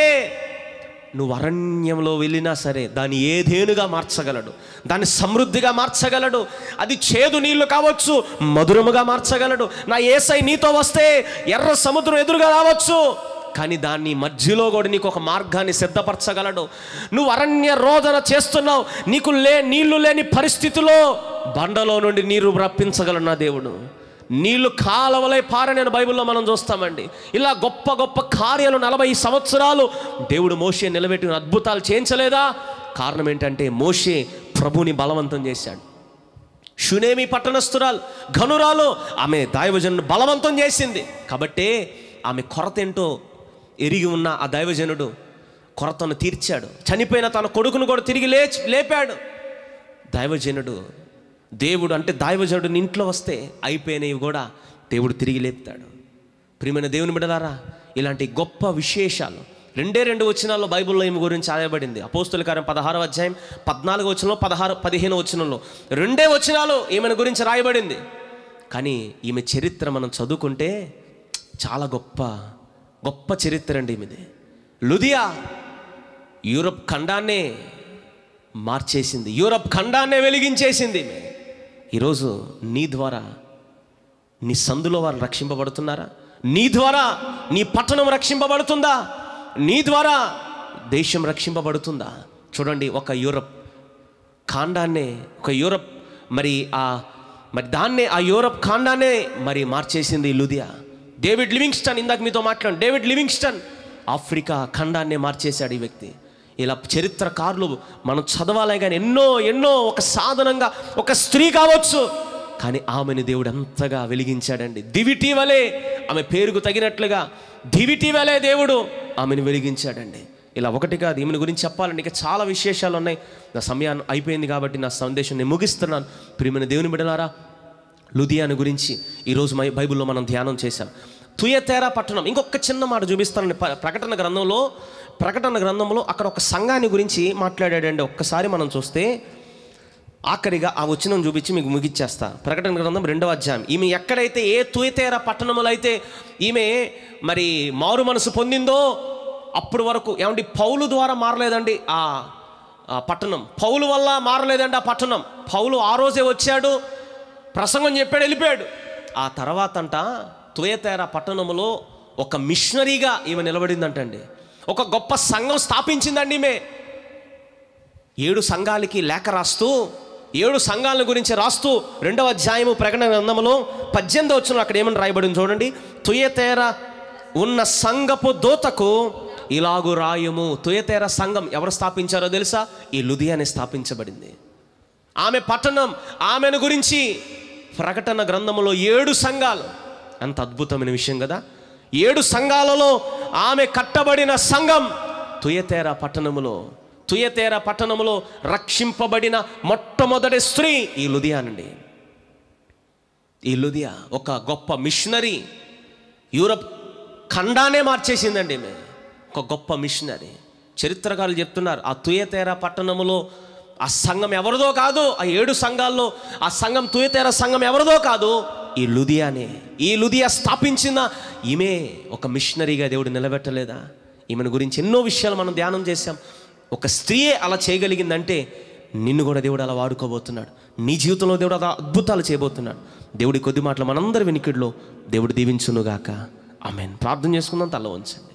నువ్వు అరణ్యంలో వెళ్ళినా సరే దాన్ని ఏదేనుగా మార్చగలడు దాన్ని సమృద్ధిగా మార్చగలడు అది చేదు నీళ్లు కావచ్చు మధురముగా మార్చగలడు నా ఏసై నీతో వస్తే ఎర్ర సముద్రం ఎదురుగా రావచ్చు కానీ దాన్ని మధ్యలో కూడా నీకు ఒక మార్గాన్ని సిద్ధపరచగలడు నువ్వు అరణ్య రోదన చేస్తున్నావు నీకు లే నీళ్లు లేని పరిస్థితిలో బండలో నుండి నీరు రప్పించగలడు నా దేవుడు నీళ్లు కాలవలై పారని బైబిల్లో మనం చూస్తామండి ఇలా గొప్ప గొప్ప కార్యాలు నలభై సంవత్సరాలు దేవుడు మోషే నిలబెట్టిన అద్భుతాలు చేయించలేదా కారణం ఏంటంటే మోషే ప్రభుని బలవంతం చేశాడు షునేమి పట్టణస్థురాలు ఘనురాలు ఆమె దైవజను బలవంతం చేసింది కాబట్టే ఆమె కొరత ఏంటో ఎరిగి ఉన్న ఆ దైవజనుడు కొరతను తీర్చాడు చనిపోయిన తన కొడుకును కూడా తిరిగి లేచి లేపాడు దైవజనుడు దేవుడు అంటే దైవజనుడు ఇంట్లో వస్తే అయిపోయినవి కూడా దేవుడు తిరిగి లేపుతాడు ప్రియమైన దేవుని బిడలారా ఇలాంటి గొప్ప విశేషాలు రెండే రెండు వచనాల్లో బైబిల్లో ఈమె గురించి ఆయబడింది అపోస్తుల కార్యం పదహారవ అధ్యాయం పద్నాలుగు వచనంలో పదహారు పదిహేను వచనంలో రెండే వచనాలు ఈమెను గురించి రాయబడింది కానీ ఈమె చరిత్ర మనం చదువుకుంటే చాలా గొప్ప గొప్ప చరిత్ర అండి ఈమెది లుదియా యూరప్ ఖండాన్నే మార్చేసింది యూరప్ ఖండాన్నే వెలిగించేసింది ఈమె. ఈరోజు నీ ద్వారా నీ సందులో వారు రక్షింపబడుతున్నారా నీ ద్వారా నీ పట్టణం రక్షింపబడుతుందా నీ ద్వారా దేశం రక్షింపబడుతుందా చూడండి ఒక యూరప్ ఖాండాన్నే ఒక యూరప్ మరి ఆ మరి దాన్నే ఆ యూరప్ ఖాండాన్నే మరి మార్చేసింది లుదియా డేవిడ్ లివింగ్స్టన్ ఇందాక మీతో మాట్లాడు డేవిడ్ లివింగ్స్టన్ ఆఫ్రికా ఖండాన్నే మార్చేశాడు ఈ వ్యక్తి ఇలా చరిత్రకారులు మనం చదవాలే కానీ ఎన్నో ఎన్నో ఒక సాధనంగా ఒక స్త్రీ కావచ్చు కానీ ఆమెని దేవుడు అంతగా వెలిగించాడండి దివిటి వలె ఆమె పేరుకు తగినట్లుగా దివిటి వలె దేవుడు ఆమెను వెలిగించాడండి ఇలా ఒకటి కాదు ఈమెను గురించి చెప్పాలంటే ఇంకా చాలా విశేషాలు ఉన్నాయి నా సమయాన్ని అయిపోయింది కాబట్టి నా సందేశం నేను ముగిస్తున్నాను ప్రియమైన దేవుని బిడలారా లుధియాను గురించి ఈరోజు మై బైబిల్లో మనం ధ్యానం చేశాం తుయతేరా పట్టణం ఇంకొక చిన్న మాట చూపిస్తానండి ప- ప్రకటన గ్రంథంలో ప్రకటన గ్రంథంలో అక్కడ ఒక సంఘాన్ని గురించి మాట్లాడాడండి ఒక్కసారి మనం చూస్తే ఆఖరిగా ఆ వచనం చూపించి మీకు ముగిచ్చేస్తా ప్రకటన గ్రంథం రెండవ అధ్యాయం ఈమె ఎక్కడైతే ఏ తుయతేర పట్టణములో అయితే ఈమె మరి మారు మనసు పొందిందో అప్పుడు వరకు ఏమండి పౌలు ద్వారా మారలేదండి ఆ ఆ పట్టణం పౌలు వల్ల మారలేదండి ఆ పట్టణం పౌలు ఆ రోజే వచ్చాడు ప్రసంగం చెప్పాడు వెళ్ళిపోయాడు ఆ తర్వాత అంట తుయతేర పట్టణములో ఒక మిషనరీగా ఈమె నిలబడిందంటండి ఒక గొప్ప సంఘం స్థాపించిందండి ఈమె ఏడు సంఘాలకి లేఖ రాస్తూ ఏడు సంఘాల గురించి రాస్తూ రెండవ అధ్యాయము ప్రకటన గ్రంథములో పద్దెనిమిది వచ్చిన అక్కడ ఏమని రాయబడింది చూడండి తుయతేర ఉన్న సంఘపు దోతకు ఇలాగు రాయము తుయతేర సంఘం ఎవరు స్థాపించారో తెలుసా ఈ లుధియాని స్థాపించబడింది ఆమె పట్టణం ఆమెను గురించి ప్రకటన గ్రంథములో ఏడు సంఘాలు అంత అద్భుతమైన విషయం కదా ఏడు సంఘాలలో ఆమె కట్టబడిన సంఘం తుయతేర పట్టణములో తుయతేర పట్టణములో రక్షింపబడిన మొట్టమొదటి స్త్రీ ఈ లుధియానండి ఈ లుధియా ఒక గొప్ప మిషనరీ యూరప్ ఖండానే మార్చేసిందండి ఈమె ఒక గొప్ప మిషనరీ చరిత్రకారులు చెప్తున్నారు ఆ తుయతేర పట్టణములో ఆ సంఘం ఎవరిదో కాదు ఆ ఏడు సంఘాల్లో ఆ సంఘం తుయతేర సంఘం ఎవరిదో కాదు ఈ లుధియానే ఈ లుధియా స్థాపించిన ఈమె ఒక మిషనరీగా దేవుడు నిలబెట్టలేదా ఈమెను గురించి ఎన్నో విషయాలు మనం ధ్యానం చేశాం ఒక స్త్రీయే అలా చేయగలిగిందంటే నిన్ను కూడా దేవుడు అలా వాడుకోబోతున్నాడు నీ జీవితంలో దేవుడు అలా అద్భుతాలు చేయబోతున్నాడు దేవుడి కొద్ది మాటలు మనందరి వెనికిడిలో దేవుడు దీవించునుగాక ఆమెన్ ప్రార్థన చేసుకుందాం తల వంచండి